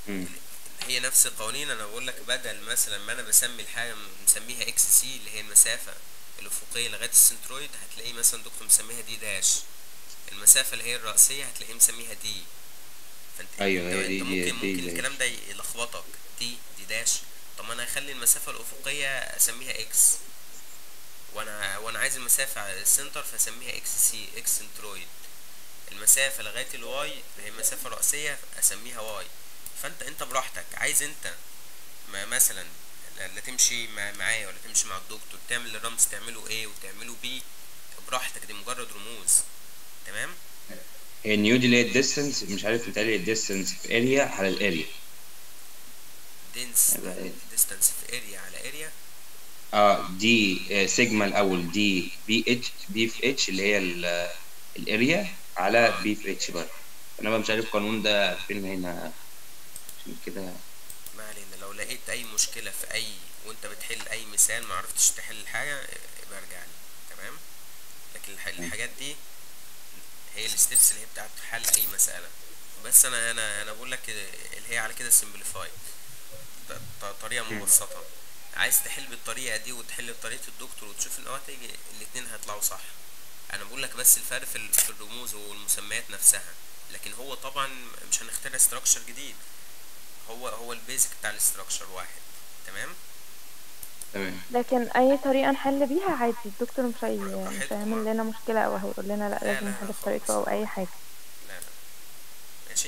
مم. هي نفس القوانين انا بقول لك بدل مثلا ما انا بسمي الحاجه مسميها اكس سي اللي هي المسافه الافقيه لغايه السنترويد هتلاقيه مثلا دكتور مسميها دي داش المسافه اللي هي الرأسيه هتلاقيه مسميها دي فانت أيوة، انت, هي دي- انت دي- ممكن دي ممكن داش. الكلام ده يلخبطك دي دي داش طب ما انا هخلي المسافه الافقيه اسميها اكس وانا وانا عايز المسافه على السنتر فاسميها اكس سي اكس سنترويد المسافه لغايه الواي اللي هي مسافه رأسيه اسميها واي فانت انت براحتك عايز انت ما مثلا لا لا تمشي مع معايا ولا تمشي مع الدكتور تعمل الرمز تعمله ايه وتعمله بي براحتك دي مجرد رموز تمام هي النيو دي اللي هي الديستنس مش عارف متهيألي الديستنس في اريا على الاريا دنس يبقى ديستانس في اريا على اريا اه دي آه، سيجما الاول دي بي اتش بي في اتش اللي هي ال- الاريا على بي في اتش برضه انا بقى مش عارف القانون ده فين هنا عشان كده ما علينا لو لقيت اي مشكله في اي وانت بتحل اي مثال ما عرفتش تحل الحاجه يبقى ارجع لي تمام لكن الح- الحاجات دي هي الستبس اللي هي بتاعت حل اي مساله بس انا انا انا بقول لك اللي هي على كده سمبليفايد طريقه مبسطه عايز تحل بالطريقه دي وتحل بطريقه الدكتور وتشوف النواتج الاتنين هيطلعوا صح انا بقول لك بس الفرق في ال- في الرموز والمسميات نفسها لكن هو طبعا مش هنخترع استراكشر جديد هو هو البيزك بتاع الاستراكشر واحد تمام تمام لكن اي طريقة نحل بيها عادي الدكتور مش هي مش براحتكم. هيعمل لنا مشكلة او هيقول لنا لا لازم لا، نحل خالص. بطريقته او اي حاجة لا لا ماشي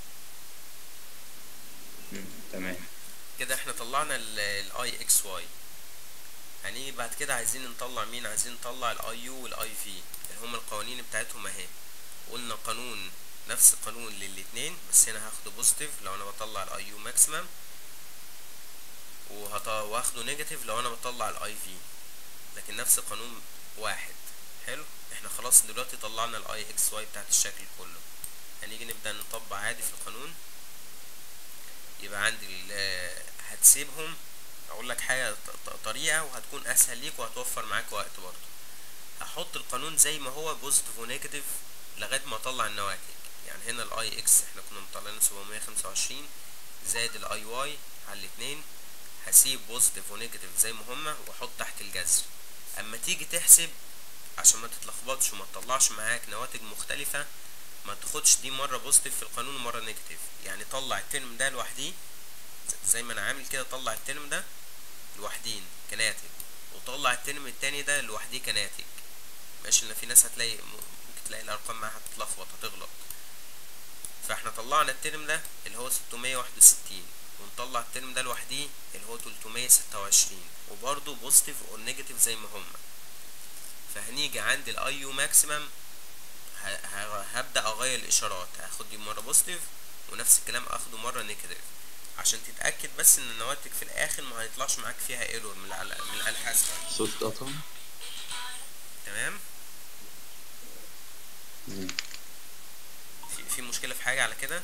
مم. تمام كده احنا طلعنا الاي اكس واي هنيجي بعد كده عايزين نطلع مين عايزين نطلع الاي يو والاي في اللي هما القوانين بتاعتهم اهي قلنا قانون نفس القانون للاتنين بس هنا هاخده بوزيتيف لو انا بطلع الاي يو ماكسيمم وهط- وهاخده نيجاتيف لو انا بطلع الاي في لكن نفس القانون واحد حلو احنا خلاص دلوقتي طلعنا الاي اكس واي بتاعت الشكل كله هنيجي نبدأ نطبق عادي في القانون يبقى عندي ال- هتسيبهم اقول لك حاجه ط- ط- طريقه وهتكون اسهل ليك وهتوفر معاك وقت برضه هحط القانون زي ما هو بوزيتيف ونيجاتيف لغايه ما اطلع النواتج يعني هنا الاي اكس احنا كنا مطلعين 725 زائد الاي واي على الاتنين هسيب بوزيتيف ونيجاتيف زي ما هما واحط تحت الجذر اما تيجي تحسب عشان ما تتلخبطش وما تطلعش معاك نواتج مختلفه ما تاخدش دي مره بوزيتيف في القانون ومره نيجاتيف يعني طلع الترم ده لوحديه ز- زي ما انا عامل كده طلع الترم ده لوحدين كناتج وطلع الترم التاني ده لوحديه كناتج ماشي لان في ناس هتلاقي م- ممكن تلاقي الارقام معاها هتتلخبط هتغلط فاحنا طلعنا الترم ده اللي هو 661 ونطلع الترم ده لوحديه اللي هو 326 وبرضه بوزيتيف او نيجاتيف زي ما هما فهنيجي عند الاي يو ماكسيمم هبدا اغير الاشارات هاخد دي مره بوزيتيف ونفس الكلام اخده مره نيجاتيف عشان تتاكد بس ان النواتج في الاخر ما هيطلعش معاك فيها ايرور من العل- من الاله الحاسبه صوت قطع تمام مم. في في مشكله في حاجه على كده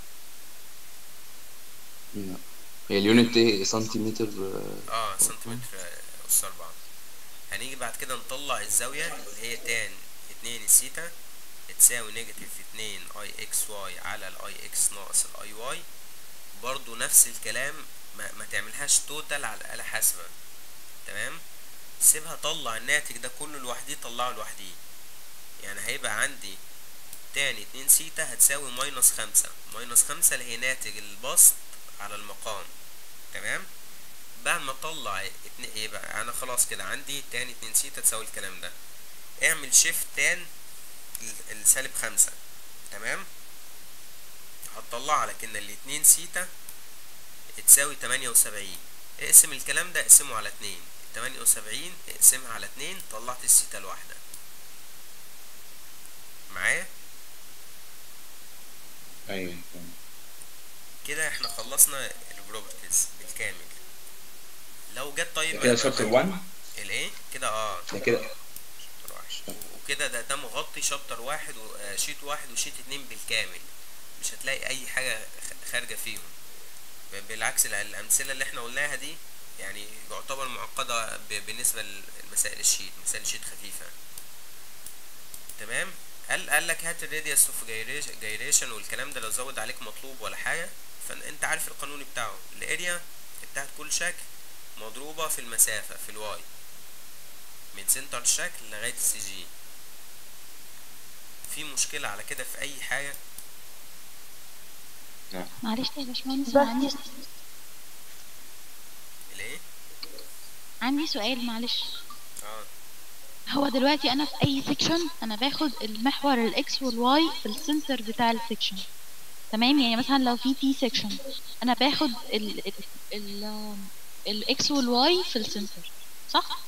لا هي اليونت ايه سنتيمتر آه، اه سنتيمتر آه، اس أربعة هنيجي بعد كده نطلع الزاوية اللي هي تان اتنين السيتا تساوي نيجاتيف اتنين اي اكس واي على الاي اكس ناقص الاي واي برضو نفس الكلام ما, ما تعملهاش توتال على الآلة حاسبة تمام سيبها طلع الناتج ده كله لوحديه طلعه لوحديه يعني هيبقى عندي تاني اتنين سيتا هتساوي ماينس خمسة ماينس خمسة اللي هي ناتج البسط على المقام تمام بعد ما اطلع اتنين ايه بقى انا خلاص كده عندي تاني اتنين سيتا تساوي الكلام ده اعمل شيفت تان ال- السالب خمسة تمام هتطلع لك ان الاتنين سيتا تساوي تمانية وسبعين اقسم الكلام ده اقسمه على اتنين تمانية وسبعين اقسمها على اتنين طلعت السيتا الواحدة معايا ايوه تمام. كده احنا خلصنا البروبرتيز بالكامل لو جت طيب كده شابتر 1 الايه كده اه ده كده شابتر واحد وكده ده ده مغطي شابتر واحد وشيت واحد وشيت اتنين بالكامل مش هتلاقي اي حاجة خ- خارجة فيهم ب- بالعكس ال- الامثلة اللي احنا قلناها دي يعني يعتبر معقدة ب- بالنسبة لمسائل الشيت مسائل الشيت خفيفة تمام قال قال لك هات الراديوس اوف جايريشن والكلام ده لو زود عليك مطلوب ولا حاجة فانت عارف القانون بتاعه الاريا بتاعت كل شكل مضروبة في المسافة في الواي من سنتر الشكل لغاية السي جي في مشكلة على كده في أي حاجة معلش يا باشمهندس بس. أنا عندي الايه؟ عندي سؤال معلش اه هو دلوقتي انا في اي سيكشن انا باخد المحور الاكس والواي في السنتر بتاع السيكشن تمام يعني مثلا لو في تي سيكشن انا باخد ال ال ال الاكس والواي في السنتر صح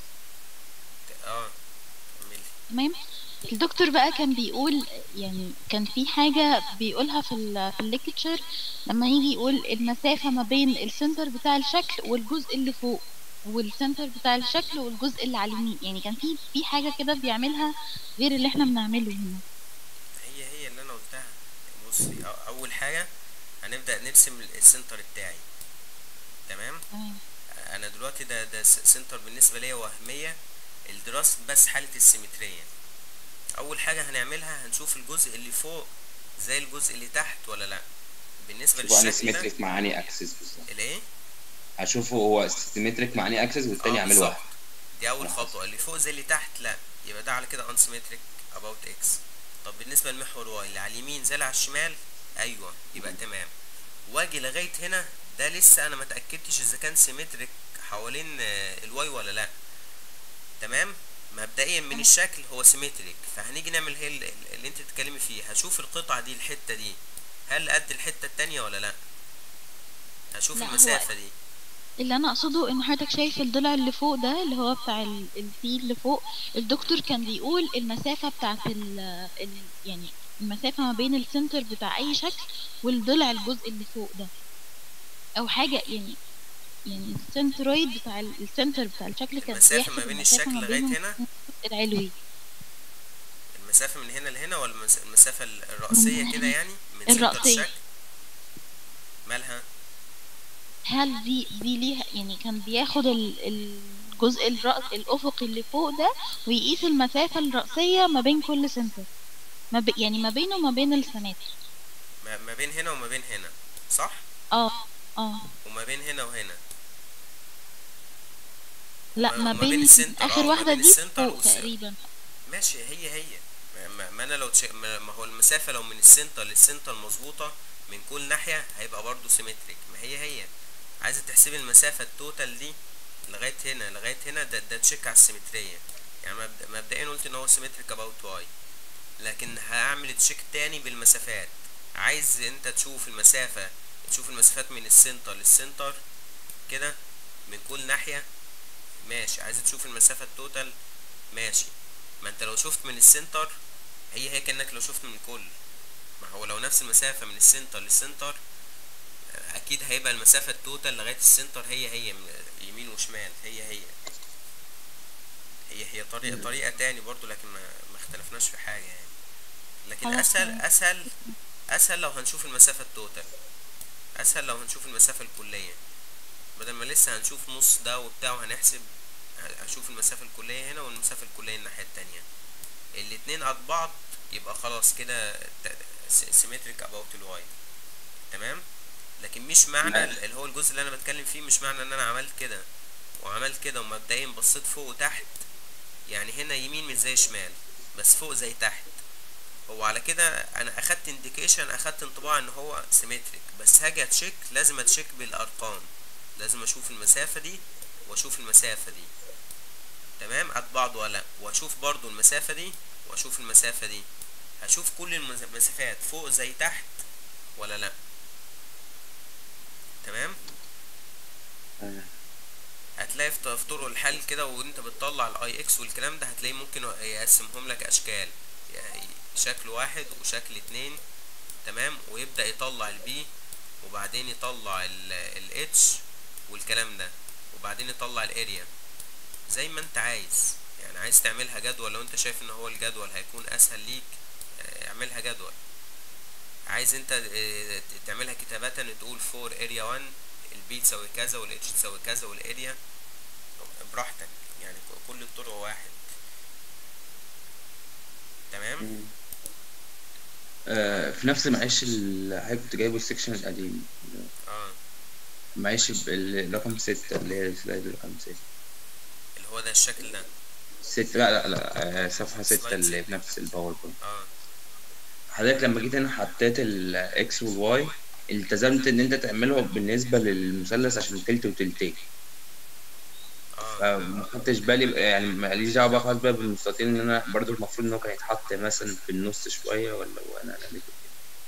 اه كملي تمام الدكتور بقى كان بيقول يعني كان في حاجة بيقولها في ال في الليكتشر لما يجي يقول المسافة ما بين السنتر بتاع الشكل والجزء اللي فوق والسنتر بتاع الشكل والجزء اللي على اليمين يعني كان في في حاجة كده بيعملها غير اللي احنا بنعمله هنا هي هي اللي انا قلتها بصي أو- اول حاجة هنبدأ نرسم السنتر بتاعي تمام تمام انا دلوقتي ده ده س- سنتر بالنسبة ليا وهمية الدراسة بس حالة السيمترية اول حاجة هنعملها هنشوف الجزء اللي فوق زي الجزء اللي تحت ولا لا بالنسبة شوفوا انا للشكل ده سيمتريك مع اني اكسس بالظبط الايه هشوفه هو سيمتريك مع اني اكسس والتاني آه، اعمله بالظبط. واحد دي اول خطوه اللي فوق زي اللي تحت لا يبقى ده على كده unsymmetric about x طب بالنسبه للمحور y اللي على اليمين زي اللي على الشمال ايوه يبقى تمام واجي لغايه هنا ده لسه انا ما اتاكدتش اذا كان سيمتريك حوالين آه، الواي ولا لا تمام مبدئيا من الشكل هو سيمتريك فهنيجي نعمل هي ال- ال- اللي انت بتتكلمي فيه هشوف القطعه دي الحته دي هل قد الحته التانية ولا لا هشوف لا، هو- المسافه دي اللي انا اقصده ان حضرتك شايف الضلع اللي فوق ده اللي هو بتاع التي اللي فوق الدكتور كان بيقول المسافة بتاعت ال ال يعني المسافة ما بين السنتر بتاع اي شكل والضلع الجزء اللي فوق ده او حاجة يعني يعني السنترويد بتاع ال- السنتر بتاع الشكل كان المسافة بيحسب ما بين المسافة الشكل ما لغاية بينهم هنا؟ العلوي المسافة من هنا لهنا ولا المس- المسافة الرئيسية كده يعني من سنتر الرأسية. الشكل مالها هل دي دي ليها يعني كان بياخد ال- الجزء الرأس الأفقي اللي فوق ده ويقيس المسافة الرأسية ما بين كل سنتر ما ب... يعني ما بينه وما بين السناتر ما ما بين هنا وما بين هنا صح اه اه وما بين هنا وهنا لا وما- ما وما بين بين السنتر، آه، آخر ما واحدة بين دي السنتر فوق والس- تقريبا ماشي هي هي ما, ما, ما انا لو تش... ما ما هو المسافة لو من السنتر للسنتر مظبوطة من كل ناحية هيبقى برضو سيمتريك ما هي هي عايزة تحسبي المسافة التوتال دي لغاية هنا لغاية هنا ده, ده تشيك على السيمترية يعني مبد- مبدئيا قلت ان هو سيمتريك اباوت واي لكن هعمل تشيك تاني بالمسافات عايز انت تشوف المسافة تشوف المسافات من السنتر للسنتر كده من كل ناحية ماشي عايز تشوف المسافة التوتال ماشي ما انت لو شفت من السنتر هي هي كأنك لو شفت من الكل ما هو لو نفس المسافة من السنتر للسنتر آه، اكيد هيبقى المسافة التوتال لغاية السنتر هي هي من يمين وشمال هي هي هي هي طريقة طريقة تاني برضو لكن ما, ما اختلفناش في حاجة يعني لكن خلاص اسهل تمام. اسهل اسهل لو هنشوف المسافة التوتال اسهل لو هنشوف المسافة الكلية بدل ما لسه هنشوف نص ده وبتاع وهنحسب ه- هشوف المسافة الكلية هنا والمسافة الكلية الناحية التانية الاتنين قد بعض يبقى خلاص كده سيمتريك اباوت الواي تمام لكن مش معنى تمام. ال- اللي هو الجزء اللي انا بتكلم فيه مش معنى ان انا عملت كده وعملت كده ومبدئيا بصيت فوق وتحت يعني هنا يمين مش زي شمال بس فوق زي تحت هو على كده انا اخدت انديكيشن اخدت انطباع ان هو سيمتريك بس هاجي اتشيك لازم اتشيك بالارقام لازم اشوف المسافة دي واشوف المسافة دي تمام قد بعض ولا لا واشوف برضو المسافة دي واشوف المسافة دي هشوف كل المس- المسافات فوق زي تحت ولا لا تمام آه. هتلاقي في في طرق الحل كده وانت بتطلع الاي اكس والكلام ده هتلاقي ممكن يقسمهم لك اشكال يعني شكل واحد وشكل اتنين تمام ويبدأ يطلع البي وبعدين يطلع الاتش والكلام ده وبعدين يطلع الاريا زي ما انت عايز يعني عايز تعملها جدول لو انت شايف ان هو الجدول هيكون اسهل ليك اه، اعملها جدول عايز انت اه، تعملها كتابة تقول فور اريا 1 البي تساوي كذا والاتش تساوي كذا والاريا براحتك يعني ك- كل الطرق واحد تمام آه، في نفس معلش اللي حضرتك كنت جايبه السكشن القديم معلش ب- الرقم ستة اللي هي السلايد رقم ستة اللي هو ده الشكل ده ستة لا لا لا آه، صفحة ستة سلايد اللي ستة. بنفس الباوربوينت اه حضرتك لما جيت هنا حطيت الاكس والواي التزمت ان انت تعمله بالنسبة للمثلث عشان تلت وتلتين اه فما خدتش بالي يعني ماليش دعوة بقى خالص بقى بالمستطيل ان انا برضو المفروض ان هو كان يتحط مثلا في النص شوية ولا وانا انا عملت كده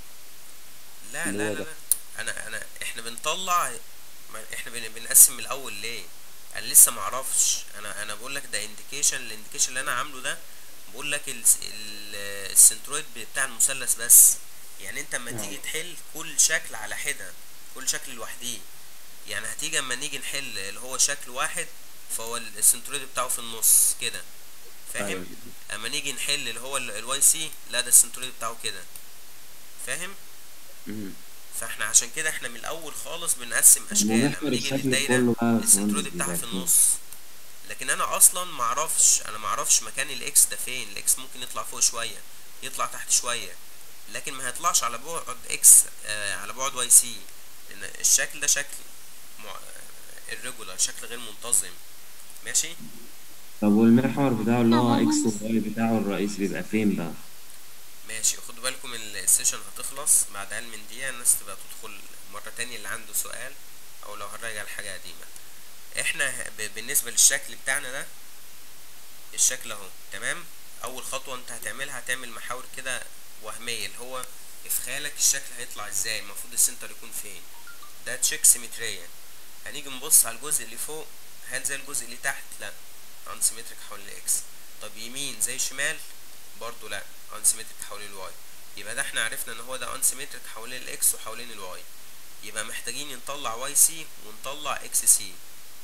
لا اللي لا هو لا, ده. لا. انا انا احنا بنطلع ما احنا بن- بنقسم من الاول ليه انا لسه ما اعرفش انا انا بقول لك ده انديكيشن الانديكيشن اللي انا عامله ده بقول لك ال- ال- السنترويد بتاع المثلث بس يعني انت اما تيجي تحل كل شكل على حده كل شكل لوحديه يعني هتيجي اما نيجي نحل اللي هو شكل واحد فهو ال- السنترويد بتاعه في النص كده أيوة. فاهم اما نيجي نحل اللي هو الواي سي لا ده السنترويد بتاعه كده فاهم مم. فاحنا عشان كده احنا من الاول خالص بنقسم اشكال ومحور لما نيجي الشكل للدايره كله بقى يا السنترويد باشمهندس بتاعها في بيبقى فيه. النص لكن انا اصلا ما اعرفش انا ما اعرفش مكان الاكس ده فين الاكس ممكن يطلع فوق شويه يطلع تحت شويه لكن ما هيطلعش على بعد اكس آه على بعد واي سي لان الشكل ده شكل الريجولار شكل غير منتظم ماشي طب والمحور بتاعه اللي هو اكس وواي بتاعه الرئيسي بيبقى فين بقى؟ ماشي خدوا بالكم السيشن هتخلص بعد اقل من دقيقة الناس تبقى تدخل مرة تانية اللي عنده سؤال او لو هنراجع الحاجة قديمة احنا ب- بالنسبة للشكل بتاعنا ده الشكل اهو تمام اول خطوة انت هتعملها هتعمل محاور كده وهمية اللي هو في خيالك الشكل هيطلع ازاي المفروض السنتر يكون فين ده تشيك سيمتريا هنيجي نبص على الجزء اللي فوق هل زي الجزء اللي تحت لا انسيمتريك حوالين الاكس طب يمين زي شمال برضو لا انسيمتريك حوالين الواي يبقى ده احنا عرفنا ان هو ده انسيمتريك حوالين الاكس وحوالين الواي يبقى محتاجين نطلع واي سي ونطلع اكس سي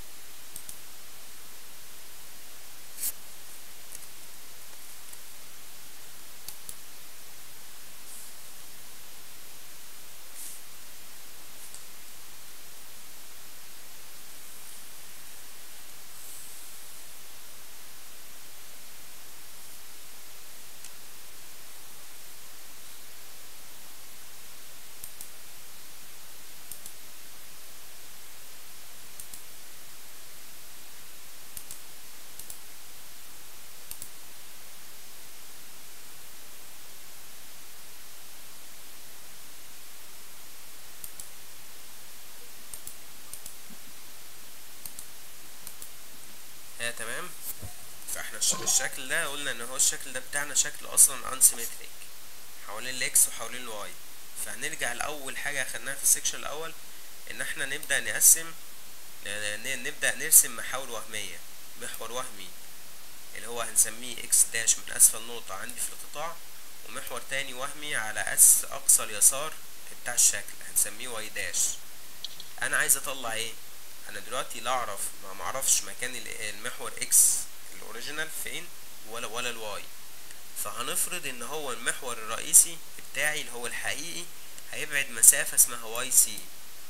ها تمام فاحنا الش- الشكل ده قلنا ان هو الشكل ده بتاعنا شكل اصلا انسيمتريك حوالين الاكس وحوالين الواي فهنرجع لاول حاجه اخدناها في السكشن الاول ان احنا نبدا نقسم ن- ن- نبدا نرسم محاور وهميه محور وهمي اللي هو هنسميه اكس داش من اسفل نقطه عندي في القطاع ومحور تاني وهمي على اس اقصى اليسار بتاع الشكل هنسميه واي داش انا عايز اطلع ايه انا دلوقتي لا اعرف ما معرفش مكان ال- المحور اكس الاوريجينال فين ولا ولا الواي فهنفرض ان هو المحور الرئيسي بتاعي اللي هو الحقيقي هيبعد مسافة اسمها واي سي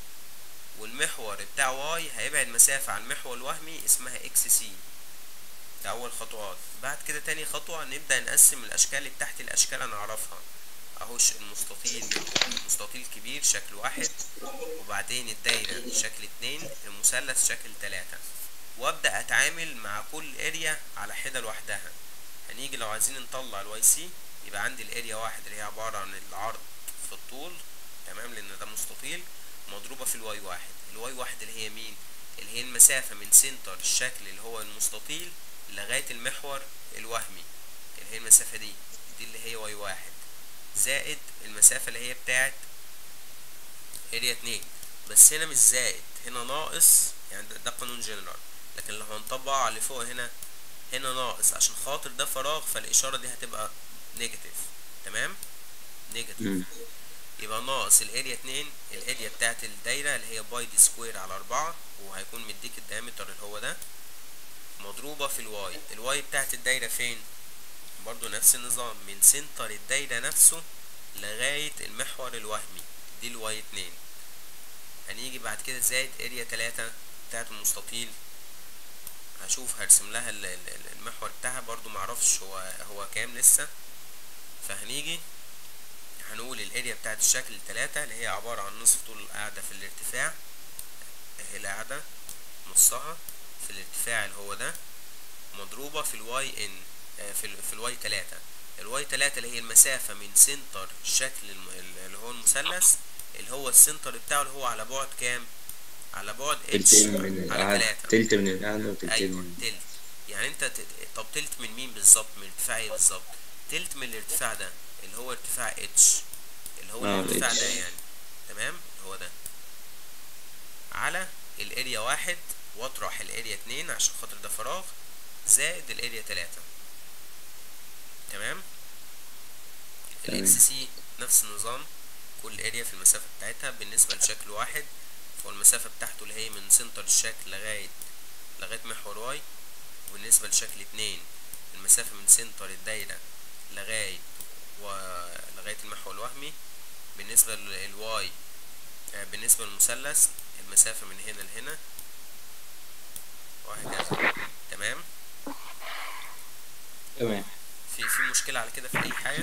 والمحور بتاع واي هيبعد مسافة عن المحور الوهمي اسمها اكس سي ده اول خطوات بعد كده تاني خطوة نبدأ نقسم الاشكال اللي تحت الاشكال انا اعرفها اهو ش- المستطيل مستطيل كبير شكل واحد وبعدين الدايرة شكل اتنين المثلث شكل تلاتة وابدأ اتعامل مع كل اريا على حدة لوحدها هنيجي لو عايزين نطلع الواي سي يبقى عندي الاريا واحد اللي هي عبارة عن العرض في الطول تمام لان ده مستطيل مضروبة في الواي واحد الواي واحد اللي هي مين اللي هي المسافة من سنتر الشكل اللي هو المستطيل لغاية المحور الوهمي اللي هي المسافة دي دي اللي هي واي واحد زائد المسافة اللي هي بتاعت اريا اتنين بس هنا مش زائد هنا ناقص يعني ده- ده قانون جنرال لكن لو هنطبقه على اللي فوق هنا هنا ناقص عشان خاطر ده فراغ فالإشارة دي هتبقى نيجاتيف تمام نيجاتيف مم. يبقى ناقص الاريا اتنين الاريا بتاعت الدايرة اللي هي باي دي سكوير على أربعة وهيكون مديك الدايمتر اللي هو ده مضروبة في الواي الواي بتاعت الدايرة فين برضو نفس النظام من سنتر الدايرة نفسه لغاية المحور الوهمي دي الواي اتنين هنيجي بعد كده زائد اريا تلاتة بتاعت المستطيل هشوف هرسم لها ال- ال- ال- المحور بتاعها برضو معرفش هو هو كام لسه فهنيجي هنقول الاريا بتاعت الشكل تلاتة اللي هي عبارة عن نصف طول القاعدة في الارتفاع الارتفاع ده نصها في الارتفاع اللي هو ده مضروبة في الواي ان في ال في الواي تلاتة الواي تلاتة اللي هي المسافة من سنتر شكل الم- اللي هو المثلث اللي هو السنتر بتاعه اللي هو على بعد كام على بعد اتش تلتين من على الأعلى تلاتة تلت من الأعلى وتلتين ايوه من تلت يعني انت ت... طب تلت من مين بالظبط من ارتفاع ايه بالظبط تلت من الارتفاع ده اللي هو ارتفاع اتش اللي هو اه، الارتفاع ال ده H. يعني تمام هو ده على الاريا واحد واطرح الاريا اتنين عشان خاطر ده فراغ زائد الاريا تلاتة تمام تمام. الاكس سي نفس النظام كل اريا في المسافة بتاعتها بالنسبة لشكل واحد والمسافة بتاعته اللي هي من سنتر الشكل لغاية لغاية محور واي وبالنسبة لشكل اتنين المسافة من سنتر الدايرة لغاية و... لغاية المحور الوهمي بالنسبة للواي آه، بالنسبة للمثلث المسافة من هنا لهنا وهكذا تمام تمام في في مشكلة على كده في أي حاجة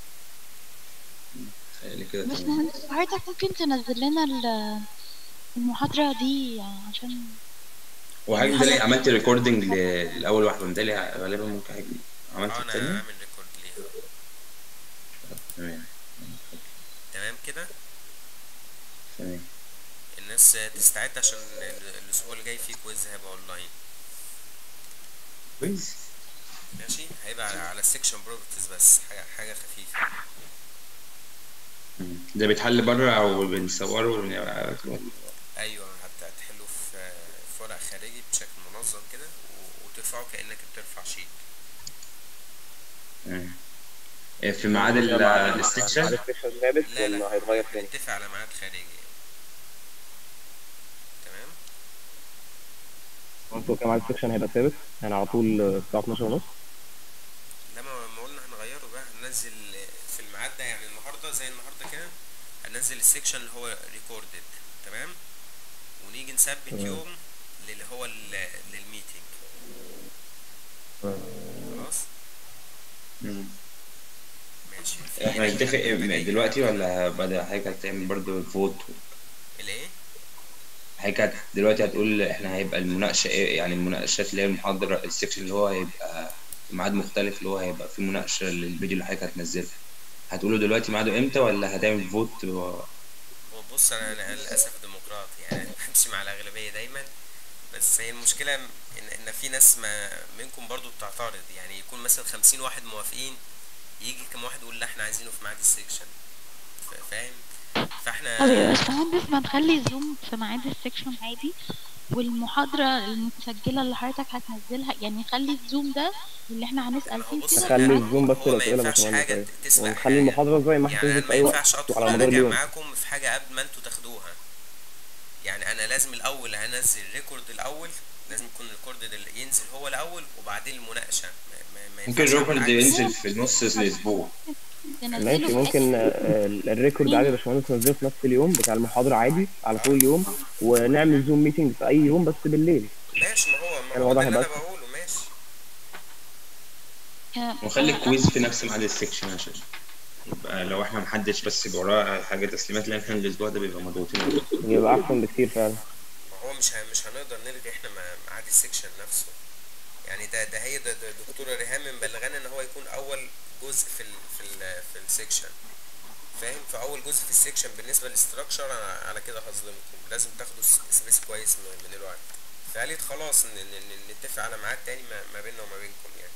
خلي كده بس تمام مهندس حضرتك ممكن تنزل لنا ال- المحاضرة دي عشان وحاجة مدالي عملت ريكوردنج لأول واحدة مدالي غالبا ممكن حاجة عملت اه أنا التانية هعمل ريكورد ليها تمام تمام كده تمام الناس تستعد عشان ال- الأسبوع اللي جاي فيه كويز هيبقى أونلاين كويس ماشي هيبقى على, على السكشن بروبرتيز بس حاجة حاجة خفيفة مم. ده بيتحل بره أو بنصوره ون- ايوه هت- هتحله في في ورق خارجي بشكل منظم كده و- وترفعه كانك بترفع شيت مم. في ميعاد ال- السكشن السكشن ثابت لا لا ولا هيتغير تاني؟ هنتفق على ميعاد خارجي تمام انتوا كام عدد السكشن هيبقى ثابت؟ يعني على طول الساعة 12 ونص؟ لما ما قلنا هنغيره بقى هننزل في الميعاد ده يعني النهارده زي النهارده كده هننزل السكشن اللي هو ريكوردد تمام ونيجي نثبت تمام. يوم اللي هو ال- للميتنج خلاص مم. ماشي في احنا أي نتفق حد محتاج أي دلوقتي حاجة؟ ولا بعد حاجة هتعمل برضو فوت الايه حاجة هت- دلوقتي هتقول احنا هيبقى المناقشة ايه يعني المناقشات اللي هي المحاضرة السكشن اللي هو هيبقى في ميعاد مختلف اللي هو هيبقى فيه مناقشة للفيديو اللي حضرتك هتنزله هتقوله دلوقتي ميعاده امتى ولا هتعمل فوت و... هو بص انا أنا للاسف ديمقراطي يعني بمشي مع الاغلبيه دايما بس هي المشكله ان ان في ناس ما منكم برضو بتعترض يعني يكون مثلا خمسين واحد موافقين يجي كم واحد يقول لا احنا عايزينه في ميعاد السكشن ف- فاهم فاحنا طب يا باشمهندس ما نخلي زوم في ميعاد السكشن عادي والمحاضرة المسجلة اللي حضرتك هتنزلها يعني خلي الزوم ده اللي احنا هنسأل ما هو فيه بص كده نخلي في الزوم بس هو ما الأسئلة ينفعش باشمهندس حاجه أيوة. تسبق ونخلي حاجه المحاضرة زي ما يعني هتنزل انا في ما أي وقت ينفعش ادخل وعلى مدار اراجع اليوم معاكم في حاجه قبل ما انتوا تاخدوها يعني انا لازم الاول هنزل ريكورد الاول لازم يكون الريكورد اللي ينزل هو الاول وبعدين المناقشه ما, ما, ما ممكن ينفعش أعمل الريكورد العكس. ينزل في نص الأسبوع تنزله ماشي في ممكن آه، الريكورد عادي يا باشمهندس ننزله في نفس اليوم بتاع المحاضرة عادي على طول اليوم ونعمل زوم ميتنج في أي يوم بس بالليل ماشي ما هو ما يعني هو الوضع ده اللي انا هيبقى بقوله ماشي آه، ونخلي آه، الكويز في نفس ميعاد السكشن عشان يبقى لو احنا محدش بس يبقى وراه حاجة تسليمات لان احنا الأسبوع ده بيبقى مضغوطين يبقى أحسن بكتير فعلا ما هو مش ه- مش هنقدر نلغي احنا مع- ميعاد السكشن نفسه يعني ده ده هي ده, ده دكتوره ريهام مبلغانا ان هو يكون اول جزء في ال في ال في السكشن فاهم فاول جزء في السكشن بالنسبه للاستراكشر انا على كده هظلمكم لازم تاخدوا س- سبيس كويس من, من الوقت فقالت خلاص ن- ن- ن- نتفق على ميعاد تاني ما, ما بيننا وما بينكم يعني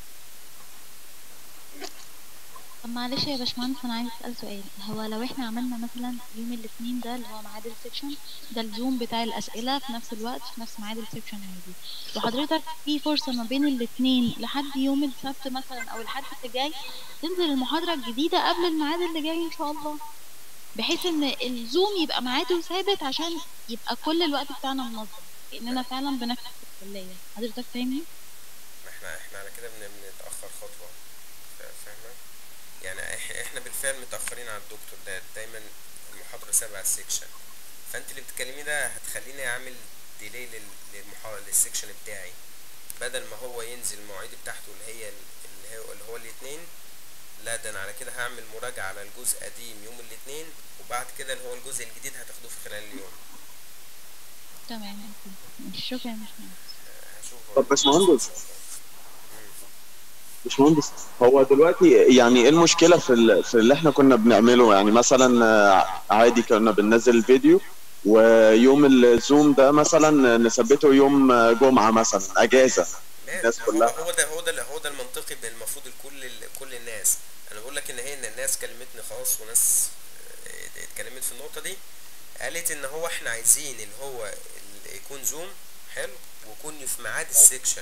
طب معلش يا باشمهندس انا عايز اسال سؤال هو لو احنا عملنا مثلا يوم الاثنين ده اللي هو ميعاد السكشن ده الزوم بتاع الاسئله في نفس الوقت في نفس ميعاد السكشن عادي وحضرتك في فرصه ما بين الاثنين لحد يوم السبت مثلا او الحد اللي جاي تنزل المحاضره الجديده قبل الميعاد اللي جاي ان شاء الله بحيث ان الزوم يبقى ميعاده ثابت عشان يبقى كل الوقت بتاعنا منظم كاننا فعلا بنكتب في الكليه حضرتك فاهمني ما احنا احنا على كده بن- بنتاخر خطوه فا- فاهمه يعني إح- احنا بالفعل متاخرين على الدكتور ده دايما المحاضره سابعة السكشن فانت اللي بتكلميه ده هتخليني اعمل ديلي للمحاضره للسكشن بتاعي بدل ما هو ينزل المواعيد بتاعته اللي هي ال- اللي هو اللي هو الاثنين لا ده انا على كده هعمل مراجعه على الجزء قديم يوم الاثنين وبعد كده اللي هو الجزء الجديد هتاخدوه في خلال اليوم تمام أوكي. شكرا يا باشمهندس هشوف طب باشمهندس باشمهندس هو دلوقتي يعني ايه المشكله في ال- في اللي احنا كنا بنعمله يعني مثلا آه، عادي كنا بننزل الفيديو ويوم الزوم ده مثلا نثبته يوم آه، جمعه مثلا اجازه الناس ما كلها. هو هو ده هو ده هو ده المنطقي بين المفروض لكل ال- كل الناس انا بقول لك ان هي ان الناس كلمتني خلاص وناس آه، اتكلمت في النقطه دي قالت ان هو احنا عايزين اللي هو ال- يكون زوم حلو ويكون في ميعاد السكشن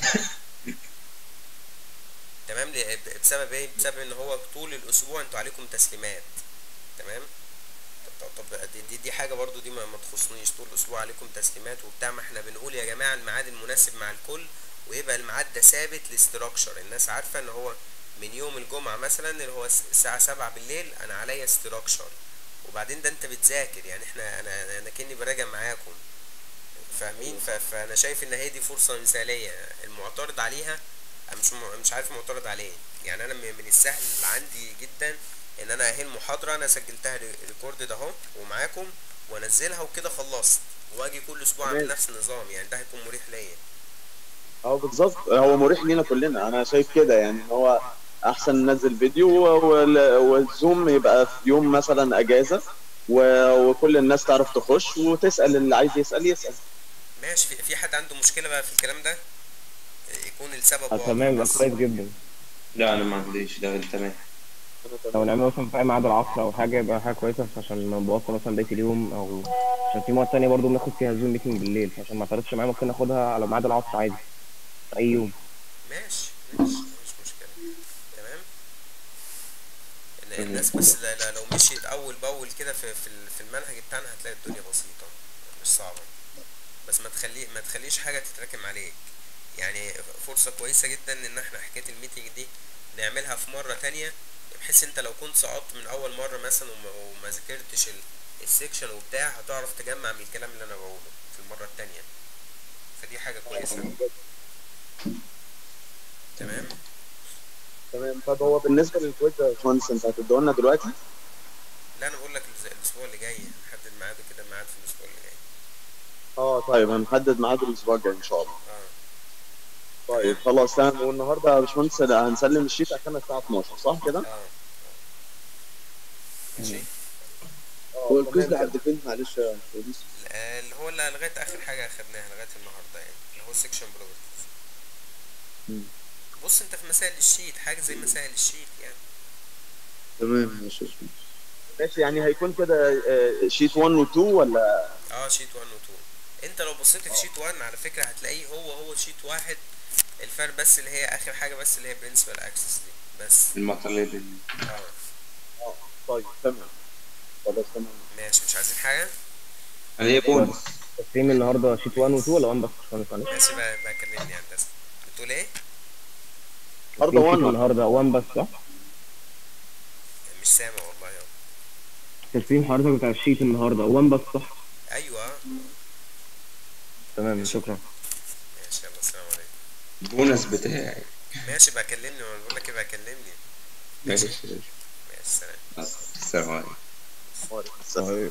تمام ل- بسبب ايه بسبب ان هو طول الاسبوع انتوا عليكم تسليمات تمام طب طب طب دي, دي, دي حاجه برضو دي ما, ما تخصنيش طول الاسبوع عليكم تسليمات وبتاع ما احنا بنقول يا جماعه الميعاد المناسب مع الكل ويبقى الميعاد ده ثابت الاستراكشر الناس عارفه ان هو من يوم الجمعه مثلا اللي هو الس- الساعه 7 بالليل انا عليا استراكشر وبعدين ده انت بتذاكر يعني احنا انا انا كاني براجع معاكم فاهمين ف- فانا شايف ان هي دي فرصه مثاليه المعترض عليها انا مش م- مش عارف معترض عليه يعني انا من من السهل عندي جدا ان انا اهي المحاضره انا سجلتها ري- ريكورد ده اهو ومعاكم وانزلها وكده خلصت واجي كل اسبوع اعمل تمام. نفس النظام يعني ده هيكون مريح ليا اه بالظبط هو مريح لينا كلنا انا شايف كده يعني إن هو احسن ننزل فيديو وال- والزوم يبقى في يوم مثلا اجازه و- وكل الناس تعرف تخش وتسال اللي عايز يسال يسال ماشي في, في حد عنده مشكله بقى في الكلام ده يكون السبب آه، واضح تمام يبقى بس. كويس جدا لا انا ما عنديش ده تمام لو نعمل مثلا في أي ميعاد العصر او حاجه يبقى حاجه كويسه عشان ما نبوظش مثلا بقيه اليوم او عشان في مواد تانية برضه بناخد فيها زوم ميتنج بالليل عشان ما اعترضش معايا ممكن ناخدها على ميعاد العصر عادي في اي يوم ماشي ماشي مش مشكلة تمام ال- الناس بس لا- لا- لو مشيت أول بأول كده في في ال- في المنهج بتاعنا هتلاقي الدنيا بسيطة مش صعبة بس ما تخلي ما تخليش حاجة تتراكم عليك يعني فرصة كويسة جدا إن احنا حكاية الميتنج دي نعملها في مرة تانية بحيث انت لو كنت سقطت من أول مرة مثلا وما, وما ذاكرتش ال- السكشن وبتاع هتعرف تجمع من الكلام اللي أنا بقوله في المرة التانية فدي حاجة كويسة تمام تمام طب هو بالنسبه للكويز يا باشمهندس انت هتديه لنا دلوقتي لا انا بقول لك الز- الاسبوع اللي جاي نحدد ميعاده كده ميعاد في الاسبوع اللي جاي اه طيب هنحدد ميعاد الاسبوع الجاي ان شاء الله اه طيب خلاص تمام والنهارده يا باشمهندس هنسلم الشيت عشان الساعه 12 صح كده؟ اه ماشي هو الكويز لحد فين معلش يا باشمهندس ال- اللي هو اللي لغايه اخر حاجه اخدناها لغايه النهارده يعني اللي هو سيكشن بروبرتيز مم. بص انت في مسائل الشيت حاجه زي مسائل الشيت يعني تمام ماشي يا باشمهندس ماشي يعني هيكون كده آه، شيت 1 و 2 ولا اه شيت 1 و 2 انت لو بصيت في شيت 1 على فكره هتلاقيه هو هو شيت واحد الفرق بس اللي هي اخر حاجه بس اللي هي برنسبل اكسس دي بس المطالب ال- اه طيب تمام خلاص تمام ماشي مش عايزين حاجه انا ايه بونص تقسيم النهارده شيت 1 و 2 ولا 1 بس مش معلش ماشي بقى بقى كلمني يا هندسه بتقول ايه النهارده تقسيم 1 شيت النهارده 1 بس صح؟ مش سامع والله يا تقسيم حضرتك بتاع الشيت النهارده 1 بس صح؟ ايوه تمام شكرا ماشي يلا السلام عليكم البونص بتاعي ماشي بقى كلمني وانا بقول لك ايه بقى كلمني ماشي ماشي سلام السلام عليكم وعليكم السلام طيب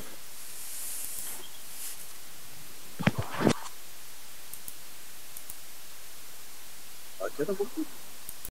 آه، كده بكره